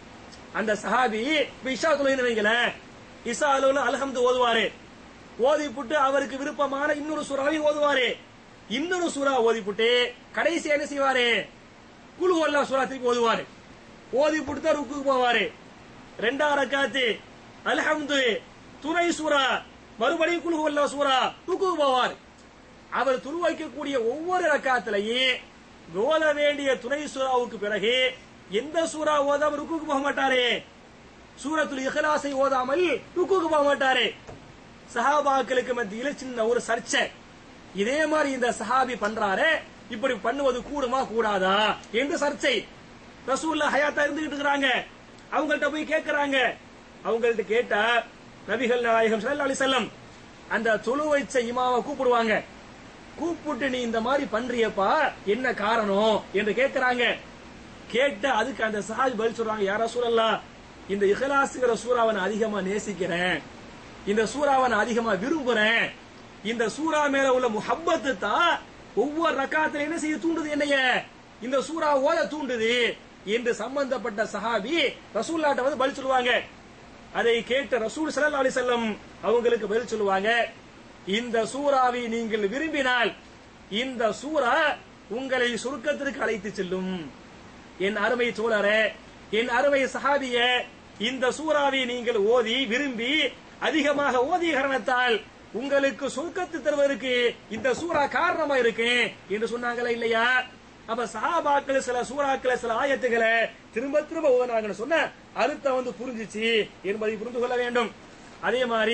அந்த சஹாபி இப்ப இஷா தொழுகைன்னு வைங்களேன் இஷா அலுவல அல்ஹம்து ஓதுவாரு ஓதி புட்டு அவருக்கு விருப்பமான இன்னொரு சூறாவை ஓதுவாரு இன்னொரு சூறா ஓதி புட்டு கடைசி என்ன செய்வாரு குழு அல்லா சூறா திருப்பி ஓதுவாரு ஓதி புட்டு தான் ருக்குக்கு போவாரு ரெண்டாம் ரக்காத்து அல்ஹம்து துணை சூறா மறுபடியும் குழு அல்லா சூறா ருக்குக்கு போவார் அவர் துரு வைக்கக்கூடிய ஒவ்வொரு ரக்காத்திலையும் ஓத வேண்டிய துணை சூறாவுக்கு பிறகு எந்த சூறா ஓதாம ருக்குக்கு போக மாட்டாரு சூரத்துல் இஹ்லாஸை ஓதாமல் ருக்குக்கு போக மாட்டாரு சஹாபாக்களுக்கு மத்தியில சின்ன ஒரு சர்ச்சை இதே மாதிரி இந்த சஹாபி பண்றாரு இப்படி பண்ணுவது கூடுமா கூடாதா என்று சர்ச்சை ரசூல்லா ஹயாத்தா இருந்துகிட்டு இருக்கிறாங்க அவங்கள்ட்ட போய் கேட்கறாங்க அவங்கள்ட்ட கேட்டா நபிகள் நாயகம் ஸல்லல்லாஹு அலைஹி வஸல்லம் அந்த தொழு வைச்ச இமாவை கூப்பிடுவாங்க கூப்பிட்டு நீ இந்த மாதிரி பண்றியப்பா என்ன காரணம் என்று கேட்கறாங்க கேட்ட அதுக்கு அந்த சஹாபி பதில் சொல்றாங்க யாரா சூழல்லா இந்த இஹ்லாஸ்ங்கிற சூறாவை நான் அதிகமா நேசிக்கிறேன் இந்த சூறாவை நான் அதிகமா விரும்புறேன் இந்த சூறா மேல உள்ள முஹப்பத்து தான் ஒவ்வொரு ரக்காத்துல என்ன செய்ய தூண்டுது என்னைய இந்த சூறா ஓத தூண்டுது என்று சம்பந்தப்பட்ட சஹாபி ரசூல்லாட்ட வந்து பதில் சொல்லுவாங்க அதை கேட்ட ரசூல் ஸல்லல்லாஹு அலைஹி வஸல்லம் அவங்களுக்கு பதில் சொல்லுவாங்க இந்த சூறாவை நீங்கள் விரும்பினால் இந்த சூரா உங்களை சுருக்கத்திற்கு அழைத்து செல்லும் என் அருமை தோழரே என் அருமை சஹாபிய இந்த சூறாவை நீங்கள் ஓதி விரும்பி அதிகமாக ஓதிய காரணத்தால் உங்களுக்கு சொர்க்கத்து தருவதற்கு இந்த சூறா காரணமா இருக்கு என்று சொன்னாங்களா இல்லையா அப்ப சஹாபாக்கள் சில சூறாக்களை சில ஆயத்துகளை திரும்ப திரும்ப ஓதுனாங்கன்னு சொன்ன அர்த்தம் வந்து புரிஞ்சிச்சு என்பதை புரிந்து கொள்ள வேண்டும் அதே மாதிரி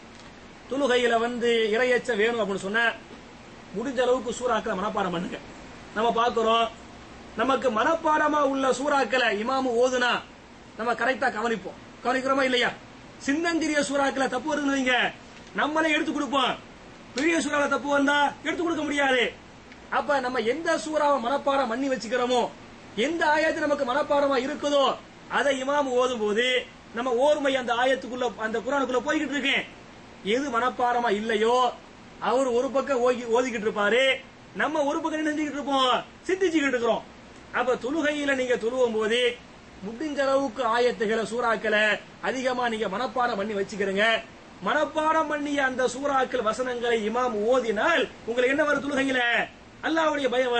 துலுகையில வந்து இரையச்ச வேணும் அப்படின்னு சொன்ன முடிஞ்ச அளவுக்கு சூறாக்களை மனப்பாடம் பண்ணுங்க நம்ம பார்க்கிறோம் நமக்கு மனப்பாடமா உள்ள சூறாக்களை இமாமு ஓதுனா நம்ம கரெக்டா கவனிப்போம் கவனிக்கிறோமா இல்லையா சின்னஞ்சிறிய சூறாக்களை தப்பு வருதுன்னு வைங்க நம்மளே எடுத்து கொடுப்போம் பெரிய சூறால தப்பு வந்தா எடுத்து கொடுக்க முடியாது அப்ப நம்ம எந்த சூறாவை மனப்பாடம் பண்ணி வச்சுக்கிறோமோ எந்த ஆயத்து நமக்கு மனப்பாடமா இருக்குதோ அதை இமாம் ஓதும் போது நம்ம ஓர்மை அந்த ஆயத்துக்குள்ள அந்த குரானுக்குள்ள போய்கிட்டு இருக்கேன் எது மனப்பாடமா இல்லையோ அவர் ஒரு பக்கம் ஓகி- ஓதிக்கிட்டு இருப்பாரு நம்ம ஒரு பக்கம் என்ன செஞ்சுக்கிட்டு இருப்போம் சிந்திச்சுக்கிட்டு இருக்கிறோம் அப்ப தொழுகையில நீங்க தொழுவும் போது முடிஞ்ச அளவுக்கு ஆயத்துகளை சூறாக்களை அதிகமா நீங்க மனப்பாடம் பண்ணி வச்சுக்கிறீங்க மனப்பாடம் பண்ணிய அந்த சூறாக்கள் வசனங்களை இமாம் ஓதினால் உங்களுக்கு என்ன வரும் தொழுகையில அல்லாஹ்வுடைய பயம் வரும்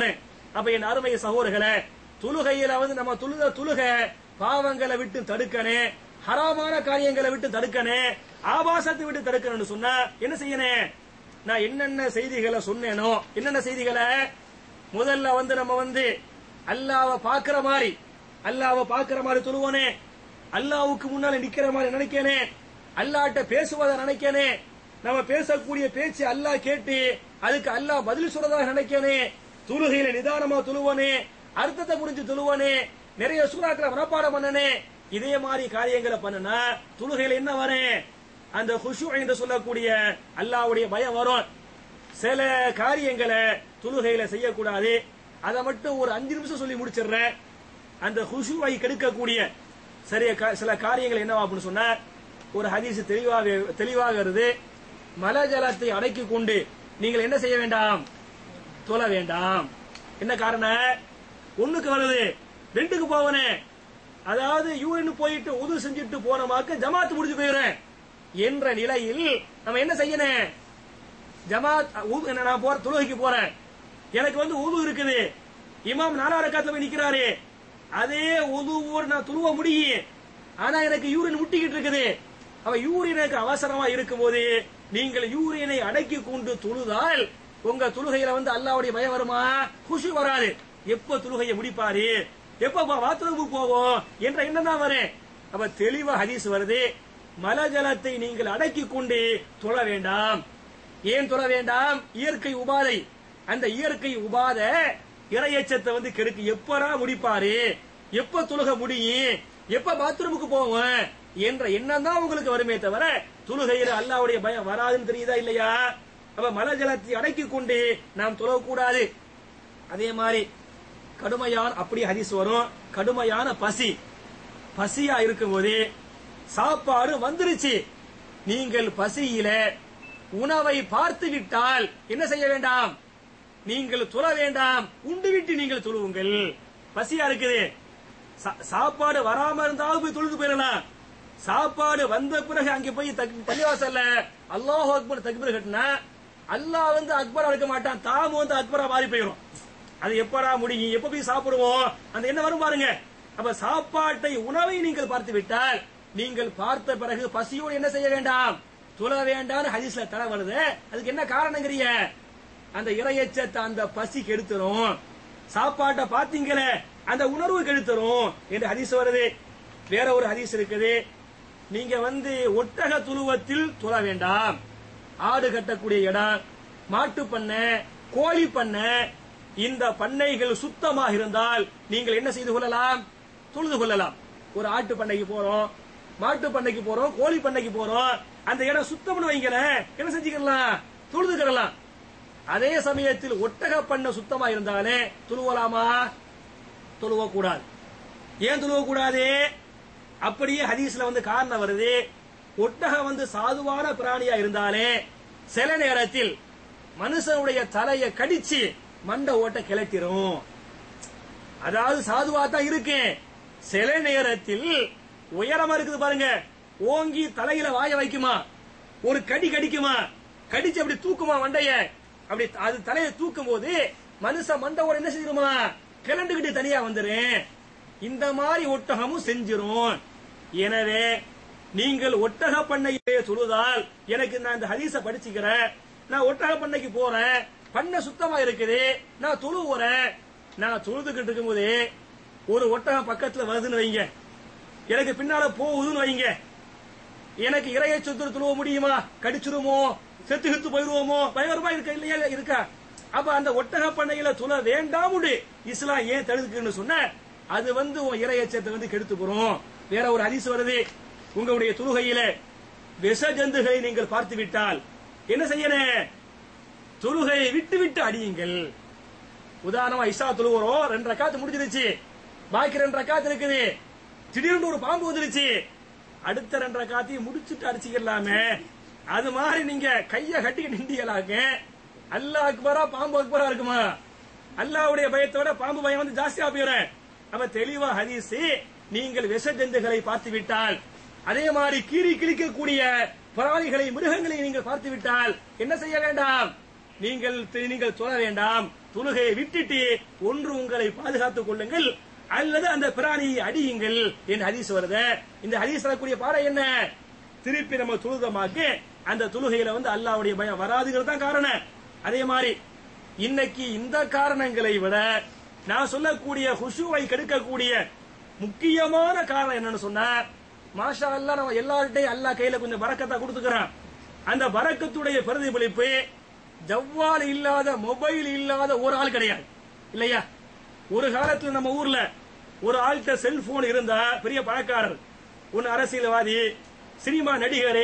அப்ப என் அருமை சகோதரர்களே தொழுகையில வந்து நம்ம தொழுத தொழுக பாவங்களை விட்டு தடுக்கணும் ஹராமான காரியங்களை விட்டு தடுக்கணும் ஆபாசத்தை விட்டு தடுக்கணும்னு சொன்னா என்ன செய்யணும் நான் என்னென்ன செய்திகளை சொன்னேனோ என்னென்ன செய்திகளை முதல்ல வந்து நம்ம வந்து அல்லாஹ்வை பாக்குற மாதிரி அல்லாஹ்வை பாக்குற மாதிரி தொழுவனே அல்லாஹ்வுக்கு முன்னால நிக்கிற மாதிரி நினைக்கனே அல்லாஹ்ட்ட பேசுவதை நினைக்கனே நம்ம பேசக்கூடிய பேச்சு அல்லாஹ் கேட்டு அதுக்கு அல்லாஹ் பதில் சொல்றதாக நினைக்கனே தொழுகையில நிதானமா தொழுவனே அர்த்தத்தை புரிஞ்சு தொழுவனே நிறைய சூறாக்களை மனப்பாடம் பண்ணனே இதே மாதிரி காரியங்களை பண்ணுனா தொழுகையில என்ன வரும் அந்த குஷு என்று சொல்லக்கூடிய அல்லாஹ்வுடைய பயம் வரும் சில காரியங்களை தொழுகையில செய்யக்கூடாது அதை மட்டும் ஒரு அஞ்சு நிமிஷம் சொல்லி முடிச்சிடுறேன் அந்த குஷுவை கெடுக்கக்கூடிய சரிய கா- சில காரியங்கள் என்னவா அப்படின்னு சொன்னா ஒரு ஹதீஸ் தெளிவாக தெளிவாக வருது மலஜலத்தை அடக்கி கொண்டு நீங்கள் என்ன செய்ய வேண்டாம் தொழ வேண்டாம் என்ன காரணம் ஒண்ணுக்கு வருது ரெண்டுக்கு போவனே அதாவது யூரின் போயிட்டு உது செஞ்சுட்டு போனமாக்க ஜமாத் முடிஞ்சு போயிடுறேன் என்ற நிலையில் நம்ம என்ன செய்யணும் ஜமாத் உது- நான் போற தொழுகைக்கு போறேன் எனக்கு வந்து உது இருக்குது இமாம் நாலா ரக்காத்துல போய் நிக்கிறாரு அதே உதுவோடு நான் துருவ முடியும் ஆனா எனக்கு யூரின் முட்டிக்கிட்டு இருக்குது அவ யூரினுக்கு அவசரமா இருக்கும்போது நீங்கள் யூரினை அடக்கி கொண்டு தொழுதால் உங்க தொழுகையில வந்து அல்லாவுடைய பயம் வருமா குஷி வராது எப்ப தொழுகையை முடிப்பாரு எப்ப பாத்ரூமுக்கு போவோம் என்ற எண்ணம் தான் வரும் அப்ப தெளிவா ஹதீஸ் வருது மலஜலத்தை நீங்கள் அடக்கி கொண்டு தொழ வேண்டாம் ஏன் தொழ வேண்டாம் இயற்கை உபாதை அந்த இயற்கை உபாத இறையச்சத்தை வந்து கெடுக்கு எப்பரா முடிப்பாரு எப்ப தொழுக முடியும் எப்ப பாத்ரூமுக்கு போவோம் என்ற எண்ணம் தான் உங்களுக்கு வருமே தவிர தொழுகையில அல்லாவுடைய பயம் வராதுன்னு தெரியுதா இல்லையா அப்ப மலஜலத்தை அடக்கி கொண்டு நாம் தொழக்கூடாது அதே மாதிரி கடுமையான அப்படி ஹதீஸ் வரும் கடுமையான பசி பசியா இருக்கும்போது சாப்பாடு வந்துருச்சு நீங்கள் பசியில உணவை பார்த்து விட்டால் என்ன செய்ய வேண்டாம் நீங்கள் துள வேண்டாம் உண்டு விட்டு நீங்கள் துழுவுங்கள் பசியா இருக்குது சா- சாப்பாடு வராம இருந்தாலும் போய் தொழுது போயிடலாம் சாப்பாடு வந்த பிறகு அங்க போய் தக்- பள்ளிவாசல்ல அல்லாஹ் அக்பர் தக்பீர் கட்டினா அல்லாஹ் வந்து அக்பரா இருக்க மாட்டான் தாம வந்து அக்பரா மாறி போயிடும் அது எப்படா முடியும் எப்ப போய் சாப்பிடுவோம் அந்த என்ன வரும் பாருங்க அப்ப சாப்பாட்டை உணவை நீங்கள் பார்த்து விட்டால் நீங்கள் பார்த்த பிறகு பசியோடு என்ன செய்ய வேண்டாம் துள வேண்டாம்னு ஹதீஸ்ல தர வருது அதுக்கு என்ன காரணங்கிறீங்க அந்த இறையச்சத்தை அந்த பசி கெடுத்துரும் சாப்பாட்டை பாத்தீங்களே அந்த உணர்வு கெடுத்துரும் என்று ஹதீஸ் வருது வேற ஒரு ஹதீஸ் இருக்குது நீங்க வந்து ஒட்டக துருவத்தில் துள வேண்டாம் ஆடு கட்டக்கூடிய இடம் மாட்டு பண்ணை கோழி பண்ணை இந்த பண்ணைகள் சுத்தமாக இருந்தால் நீங்கள் என்ன செய்து கொள்ளலாம் தொழுது கொள்ளலாம் ஒரு ஆட்டு பண்ணைக்கு போறோம் மாட்டு பண்ணைக்கு போறோம் கோழி பண்ணைக்கு போறோம் அந்த இடம் சுத்தம்னு வைங்களேன் என்ன செஞ்சுக்கலாம் தொழுதுக்கிறலாம் அதே சமயத்தில் ஒட்டக பண்ணை சுத்தமா இருந்தாலே துழுவலாமா தொழுவ கூடாது ஏன் தொழுவ கூடாது அப்படியே ஹதீஸ்ல வந்து காரணம் வருது ஒட்டகம் வந்து சாதுவான பிராணியா இருந்தாலே சில நேரத்தில் மனுஷனுடைய தலையை கடிச்சு மண்டை ஓட்ட கிளட்டிரும் அதாவது சாதுவா தான் இருக்கு சில நேரத்தில் உயரமா இருக்குது பாருங்க ஓங்கி தலையில வாய வைக்குமா ஒரு கடி கடிக்குமா கடிச்சு அப்படி தூக்குமா மண்டைய அப்படி அது தலையை தூக்கும் போது மனுஷன் மண்டையோட என்ன செஞ்சிருமா கிளண்டுகிட்டு தனியா வந்துரும் இந்த மாதிரி ஒட்டகமும் செஞ்சிரும் எனவே நீங்கள் ஒட்டக பண்ணையிலே தொழுதால் எனக்கு நான் இந்த ஹதீஸ படிச்சுக்கிறேன் நான் ஒட்டக பண்ணைக்கு போறேன் பண்ணை சுத்தமா இருக்குது நான் தொழுவுறேன் நான் தொழுதுகிட்டு இருக்கும்போது ஒரு ஒட்டகம் பக்கத்துல வருதுன்னு வைங்க எனக்கு பின்னால போகுதுன்னு வைங்க எனக்கு இறைய சொத்து துழுவ முடியுமா கடிச்சிருமோ செத்து செத்து போயிருவோமோ பயங்கரமா இருக்க இல்லையா இருக்கா அப்ப அந்த ஒட்டக பண்ணையில துள வேண்டாமுடு இஸ்லாம் ஏன் தடுக்குன்னு சொன்ன அது வந்து உன் இறையச்சத்தை வந்து கெடுத்து போறோம் வேற ஒரு ஹதீஸ் வருது உங்களுடைய தொழுகையில விஷ ஜந்துகளை நீங்கள் பார்த்து விட்டால் என்ன செய்யணும் தொழுகையை விட்டு விட்டு அடியுங்கள் உதாரணமா இஷா தொழுகிறோம் ரெண்டு ரக்காத்து முடிஞ்சிருச்சு பாக்கி ரெண்டு ரக்காத்து இருக்குது திடீர்னு ஒரு பாம்பு வந்துருச்சு அடுத்த ரெண்டு ரக்காத்தையும் முடிச்சுட்டு அடிச்சுக்கலாமே அது மாதிரி நீங்க கைய கட்டி நின்றீங்களாங்க அல்லாஹ் அக்பரா பாம்பு அக்பரா இருக்குமா அல்லாஹ்வுடைய பயத்தோட பாம்பு பயம் வந்து ஜாஸ்தியா போயிடும் அப்ப தெளிவா ஹதீஸ் நீங்கள் விஷ ஜந்துகளை பார்த்து விட்டால் அதே மாதிரி கீறி கிழிக்கக்கூடிய பிராணிகளை மிருகங்களை நீங்கள் பார்த்து விட்டால் என்ன செய்ய வேண்டாம் நீங்கள் நீங்கள் தொழ வேண்டாம் தொழுகையை விட்டுட்டு ஒன்று உங்களை பாதுகாத்துக் கொள்ளுங்கள் அல்லது அந்த பிராணியை அடியுங்கள் என்று ஹதீஸ் வருது இந்த ஹதீஸ் வரக்கூடிய பாடம் என்ன திருப்பி நம்ம துழுதமாக்கு அந்த தொழுகையில வந்து அல்லாவுடைய பயம் வராதுங்கிறது தான் காரணம் அதே மாதிரி இன்னைக்கு இந்த காரணங்களை விட நான் சொல்லக்கூடிய ஹுஷுவை கெடுக்கக்கூடிய முக்கியமான காரணம் என்னன்னு சொன்னா மாஷா அல்லா நம்ம எல்லார்ட்டையும் அல்லா கையில கொஞ்சம் பறக்கத்தை கொடுத்துக்கிறான் அந்த பறக்கத்துடைய பிரதிபலிப்பு ஜவ்வால் இல்லாத மொபைல் இல்லாத ஒரு ஆள் கிடையாது இல்லையா ஒரு காலத்துல நம்ம ஊர்ல ஒரு ஆள்கிட்ட செல்போன் இருந்தா பெரிய பணக்காரர் ஒன்னு அரசியல்வாதி சினிமா நடிகர்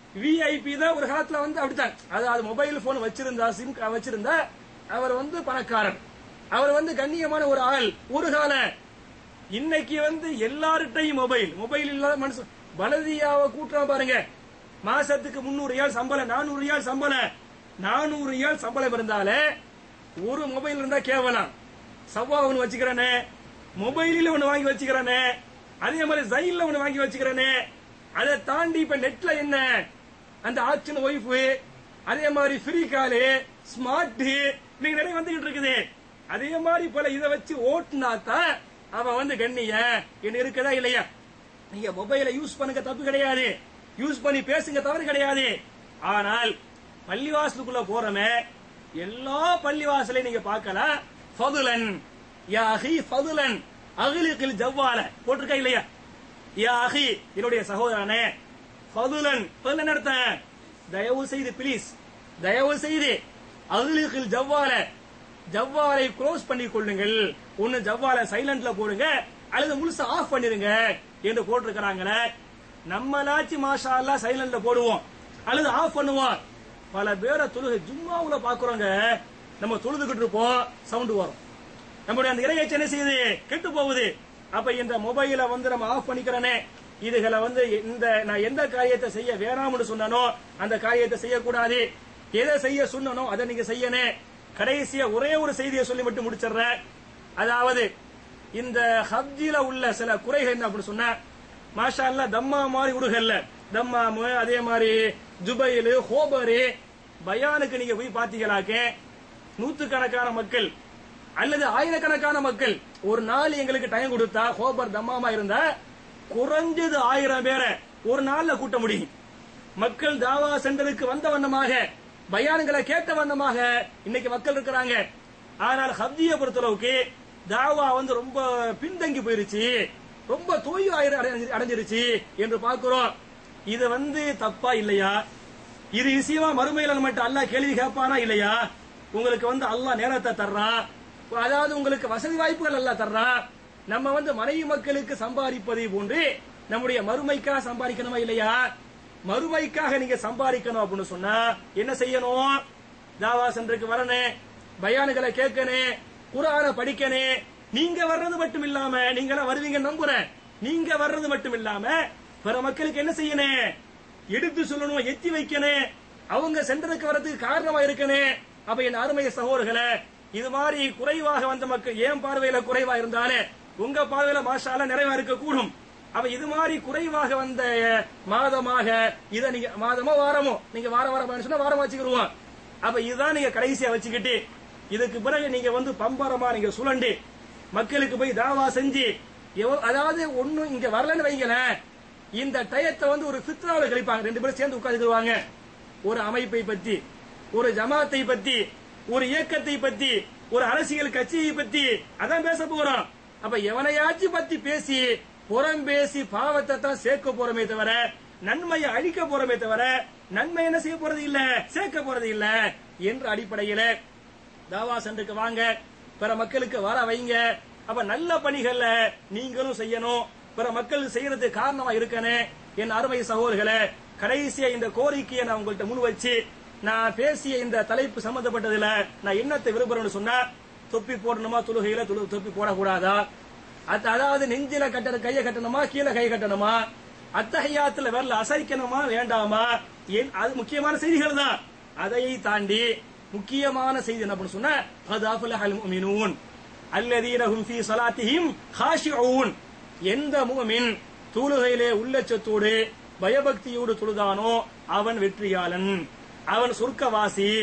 விஐபி தான் ஒரு காலத்துல வந்து அப்படித்தான் அதாவது மொபைல் போன் வச்சிருந்தா சிம் வச்சிருந்தா அவர் வந்து பணக்காரர் அவர் வந்து கண்ணியமான ஒரு ஆள் ஒரு கால இன்னைக்கு வந்து எல்லார்ட்டையும் மொபைல் மொபைல் இல்லாத மனுஷன் பலதியாவை கூட்டுறான் பாருங்க மாசத்துக்கு முன்னூறு ரியால் சம்பளம் நானூறு ரியால் சம்பளம் நானூறு ரியால் சம்பளம் இருந்தாலே ஒரு மொபைல் இருந்தா கேவலம் சவ்வா ஒண்ணு வச்சுக்கிறேனே மொபைலில் ஒண்ணு வாங்கி வச்சுக்கிறேனே அதே மாதிரி ஜைல்ல ஒண்ணு வாங்கி வச்சுக்கிறேனே அதை தாண்டி இப்ப நெட்ல என்ன அந்த ஆக்ஷன் ஒய்ஃப் அதே மாதிரி ஃப்ரீ காலு ஸ்மார்ட் இன்னைக்கு நிறைய வந்துகிட்டு இருக்குது அதே மாதிரி போல இதை வச்சு ஓட்டுனா தான் அவன் வந்து கண்ணிய என்ன இருக்குதா இல்லையா நீங்க மொபைலை யூஸ் பண்ணுங்க தப்பு கிடையாது யூஸ் பண்ணி பேசுங்க தவறு கிடையாது ஆனால் பள்ளிவாசலுக்குள்ள போறமே எல்லா பள்ளிவாசலையும் நீங்க பார்க்கலாம் ஃபதுலன் யா அஹி ஃபதுலன் அகிலுக்கில் ஜவ்வால போட்டிருக்கா இல்லையா யா அஹி என்னுடைய சகோதரனே ஃபதுலன் ஃபதுலன் அர்த்தம் தயவு செய்து ப்ளீஸ் தயவு செய்து அகிலுக்கில் ஜவ்வால ஜவ்வாலை க்ளோஸ் பண்ணி கொள்ளுங்கள் ஒன்னு ஜவ்வால சைலண்ட்ல போடுங்க அல்லது முழுசா ஆஃப் பண்ணிருங்க என்று போட்டிருக்கிறாங்களே நம்மளாச்சு மாஷா அல்லா சைலண்ட்ல போடுவோம் அல்லது ஆஃப் பண்ணுவோம் பல பேரை தொழுகை ஜும்மாவுல பாக்குறோங்க நம்ம தொழுதுகிட்டு இருப்போம் சவுண்ட் வரும் நம்முடைய அந்த இறையச்சு என்ன செய்யுது கெட்டு போகுது அப்ப இந்த மொபைல வந்து நம்ம ஆஃப் பண்ணிக்கிறனே இதுகளை வந்து இந்த நான் எந்த காரியத்தை செய்ய வேணாம்னு சொன்னனோ அந்த காரியத்தை செய்யக்கூடாது எதை செய்ய சொன்னனோ அதை நீங்க செய்யணும் கடைசியா ஒரே ஒரு செய்தியை சொல்லி மட்டும் முடிச்சிடுறேன் அதாவது இந்த ஹப்ஜில உள்ள சில குறைகள் என்ன அப்படின்னு சொன்னா மாஷா அல்லா தம்மா மாதிரி விடுகல்ல தம்மாமு அதே மாதிரி ஜுபைலு ஹோபரு பயானுக்கு நீங்க போய் பாத்தீங்களாக்க நூத்துக்கணக்கான மக்கள் அல்லது ஆயிரக்கணக்கான மக்கள் ஒரு நாள் எங்களுக்கு டைம் கொடுத்தா ஹோபர் தம்மாமா இருந்தா குறைஞ்சது ஆயிரம் பேரை ஒரு நாள்ல கூட்ட முடியும் மக்கள் தாவா சென்டருக்கு வந்த வண்ணமாக பயான்களை கேட்ட வண்ணமாக இன்னைக்கு மக்கள் இருக்கிறாங்க ஆனால் ஹப்ஜியை பொறுத்தளவுக்கு தாவா வந்து ரொம்ப பின்தங்கி போயிருச்சு ரொம்ப தோய்வு அடைஞ்சு- அடைஞ்சிருச்சு என்று பார்க்கிறோம் இது வந்து தப்பா இல்லையா இது விஷயமா மறுமையில நம்மகிட்ட அல்லாஹ் கேள்வி கேட்பானா இல்லையா உங்களுக்கு வந்து அல்லாஹ் நேரத்தை தர்றான் அதாவது உங்களுக்கு வசதி வாய்ப்புகள் எல்லாம் தர்றான் நம்ம வந்து மனைவி மக்களுக்கு சம்பாதிப்பதை போன்று நம்முடைய மறுமைக்காக சம்பாதிக்கணுமா இல்லையா மறுமைக்காக நீங்க சம்பாதிக்கணும் அப்படின்னு சொன்னா என்ன செய்யணும் தாவா சென்றுக்கு வரணும் பயானுகளை கேட்கணும் குரான படிக்கணும் நீங்க வர்றது மட்டும் இல்லாம நீங்க எல்லாம் வருவீங்க நம்புறேன் நீங்க வர்றது மட்டும் இல்லாம பிற மக்களுக்கு என்ன செய்யணும் எடுத்து சொல்லணும் எத்தி வைக்கணும் அவங்க சென்றதுக்கு வர்றதுக்கு காரணமா இருக்கணும் அப்ப என் அருமை சகோதரர்களே இது மாதிரி குறைவாக வந்த மக்கள் ஏன் பார்வையில குறைவா இருந்தாலே உங்க பார்வையில மாஷால நிறைவா இருக்க கூடும் அப்ப இது மாதிரி குறைவாக வந்த மாதமாக இத நீங்க மாதமோ வாரமோ நீங்க வார வாரம் சொன்னா வாரம் வச்சுக்கிடுவோம் அப்ப இதுதான் நீங்க கடைசியா வச்சுக்கிட்டு இதுக்கு பிறகு நீங்க வந்து பம்பரமா நீங்க சுழண்டு மக்களுக்கு போய் தாவா செஞ்சு எவ்வ- அதாவது ஒண்ணும் இங்க வரலன்னு வைங்களேன் இந்த டயத்தை வந்து ஒரு ஃபித்ரால கழிப்பாங்க ரெண்டு பேரும் சேர்ந்து உட்கார்ந்துக்குவாங்க ஒரு அமைப்பை பத்தி ஒரு ஜமாத்தை பத்தி ஒரு இயக்கத்தை பத்தி ஒரு அரசியல் கட்சியை பத்தி அதான் பேச போறோம் அப்ப எவனையாச்சும் பத்தி பேசி புறம் பேசி பாவத்தை தான் சேர்க்க போறோமே தவிர நன்மையை அழிக்க போறோமே தவிர நன்மை என்ன செய்ய போறது இல்ல சேர்க்க போறது இல்ல என்ற அடிப்படையில தாவா சென்றுக்கு வாங்க பிற மக்களுக்கு வர வைங்க அப்ப நல்ல பணிகள்ல நீங்களும் செய்யணும் பிற மக்கள் செய்யறதுக்கு காரணமா இருக்கணும் என் அருமை சகோதரர்களே கடைசியா இந்த கோரிக்கையை நான் உங்கள்ட்ட முன் வச்சு நான் பேசிய இந்த தலைப்பு சம்பந்தப்பட்டதுல நான் என்னத்தை விரும்புறேன்னு சொன்னா தொப்பி போடணுமா தொழுகையில தொழு- தொப்பி போடக்கூடாதா அத்த- அதாவது நெஞ்சில கட்டண கையை கட்டணுமா கீழே கை கட்டணுமா அத்தகையாத்துல வரல அசைக்கணுமா வேண்டாமா ஏன் அது முக்கியமான செய்திகள் தான் அதை தாண்டி முக்கியமான செய்தி என்ன பண்ண சொன்னா அது அஃபலஹல் முஃமினூன் அல்லதீன ஹும் ஃபீ ஸலாத்திஹிம் காஷிஊன் எந்த முஃமின் தொழுகையிலே உள்ளச்சத்தோடு பயபக்தியோடு தொழுதானோ அவன் வெற்றியாளன் அவன் சொர்க்கவாசி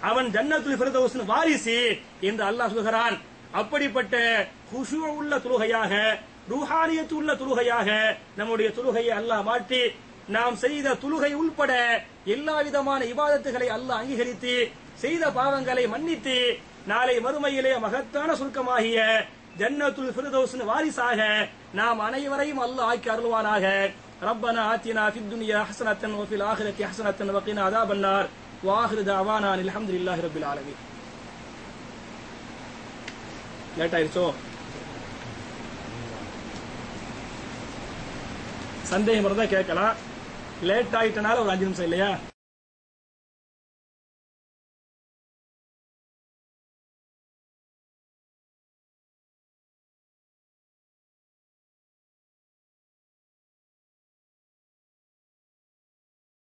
அவன் ஜன்னத்துல் ஃபிர்தௌஸின் வாரிசு என்று அல்லாஹ் சொல்கிறான் அப்படிப்பட்ட குஷு உள்ள தொழுகையாக ரூஹானியத்து உள்ள தொழுகையாக நம்முடைய தொழுகையை அல்லாஹ் மாற்றி நாம் செய்த தொழுகை உள்பட எல்லா விதமான இபாதத்துகளை அல்லாஹ் அங்கீகரித்து செய்த பாவங்களை மன்னித்து நாளை மறுமையிலே மகத்தான சுருக்கமாகிய ஜன்னத்துல் ஃபிர்தௌஸின் வாரிசாக நாம் அனைவரையும் அல்லாஹ் ஆக்கி அருள்வானாக ربنا آتنا في الدنيا حسنة وفي الآخرة حسنة وقنا عذاب النار وآخر دعوانا أن الحمد لله رب العالمين லேட் ஆயிருச்சோ சந்தேகம் இருந்தா கேட்கலாம் லேட் ஆயிட்டனால ஒரு அஞ்சு நிமிஷம் இல்லையா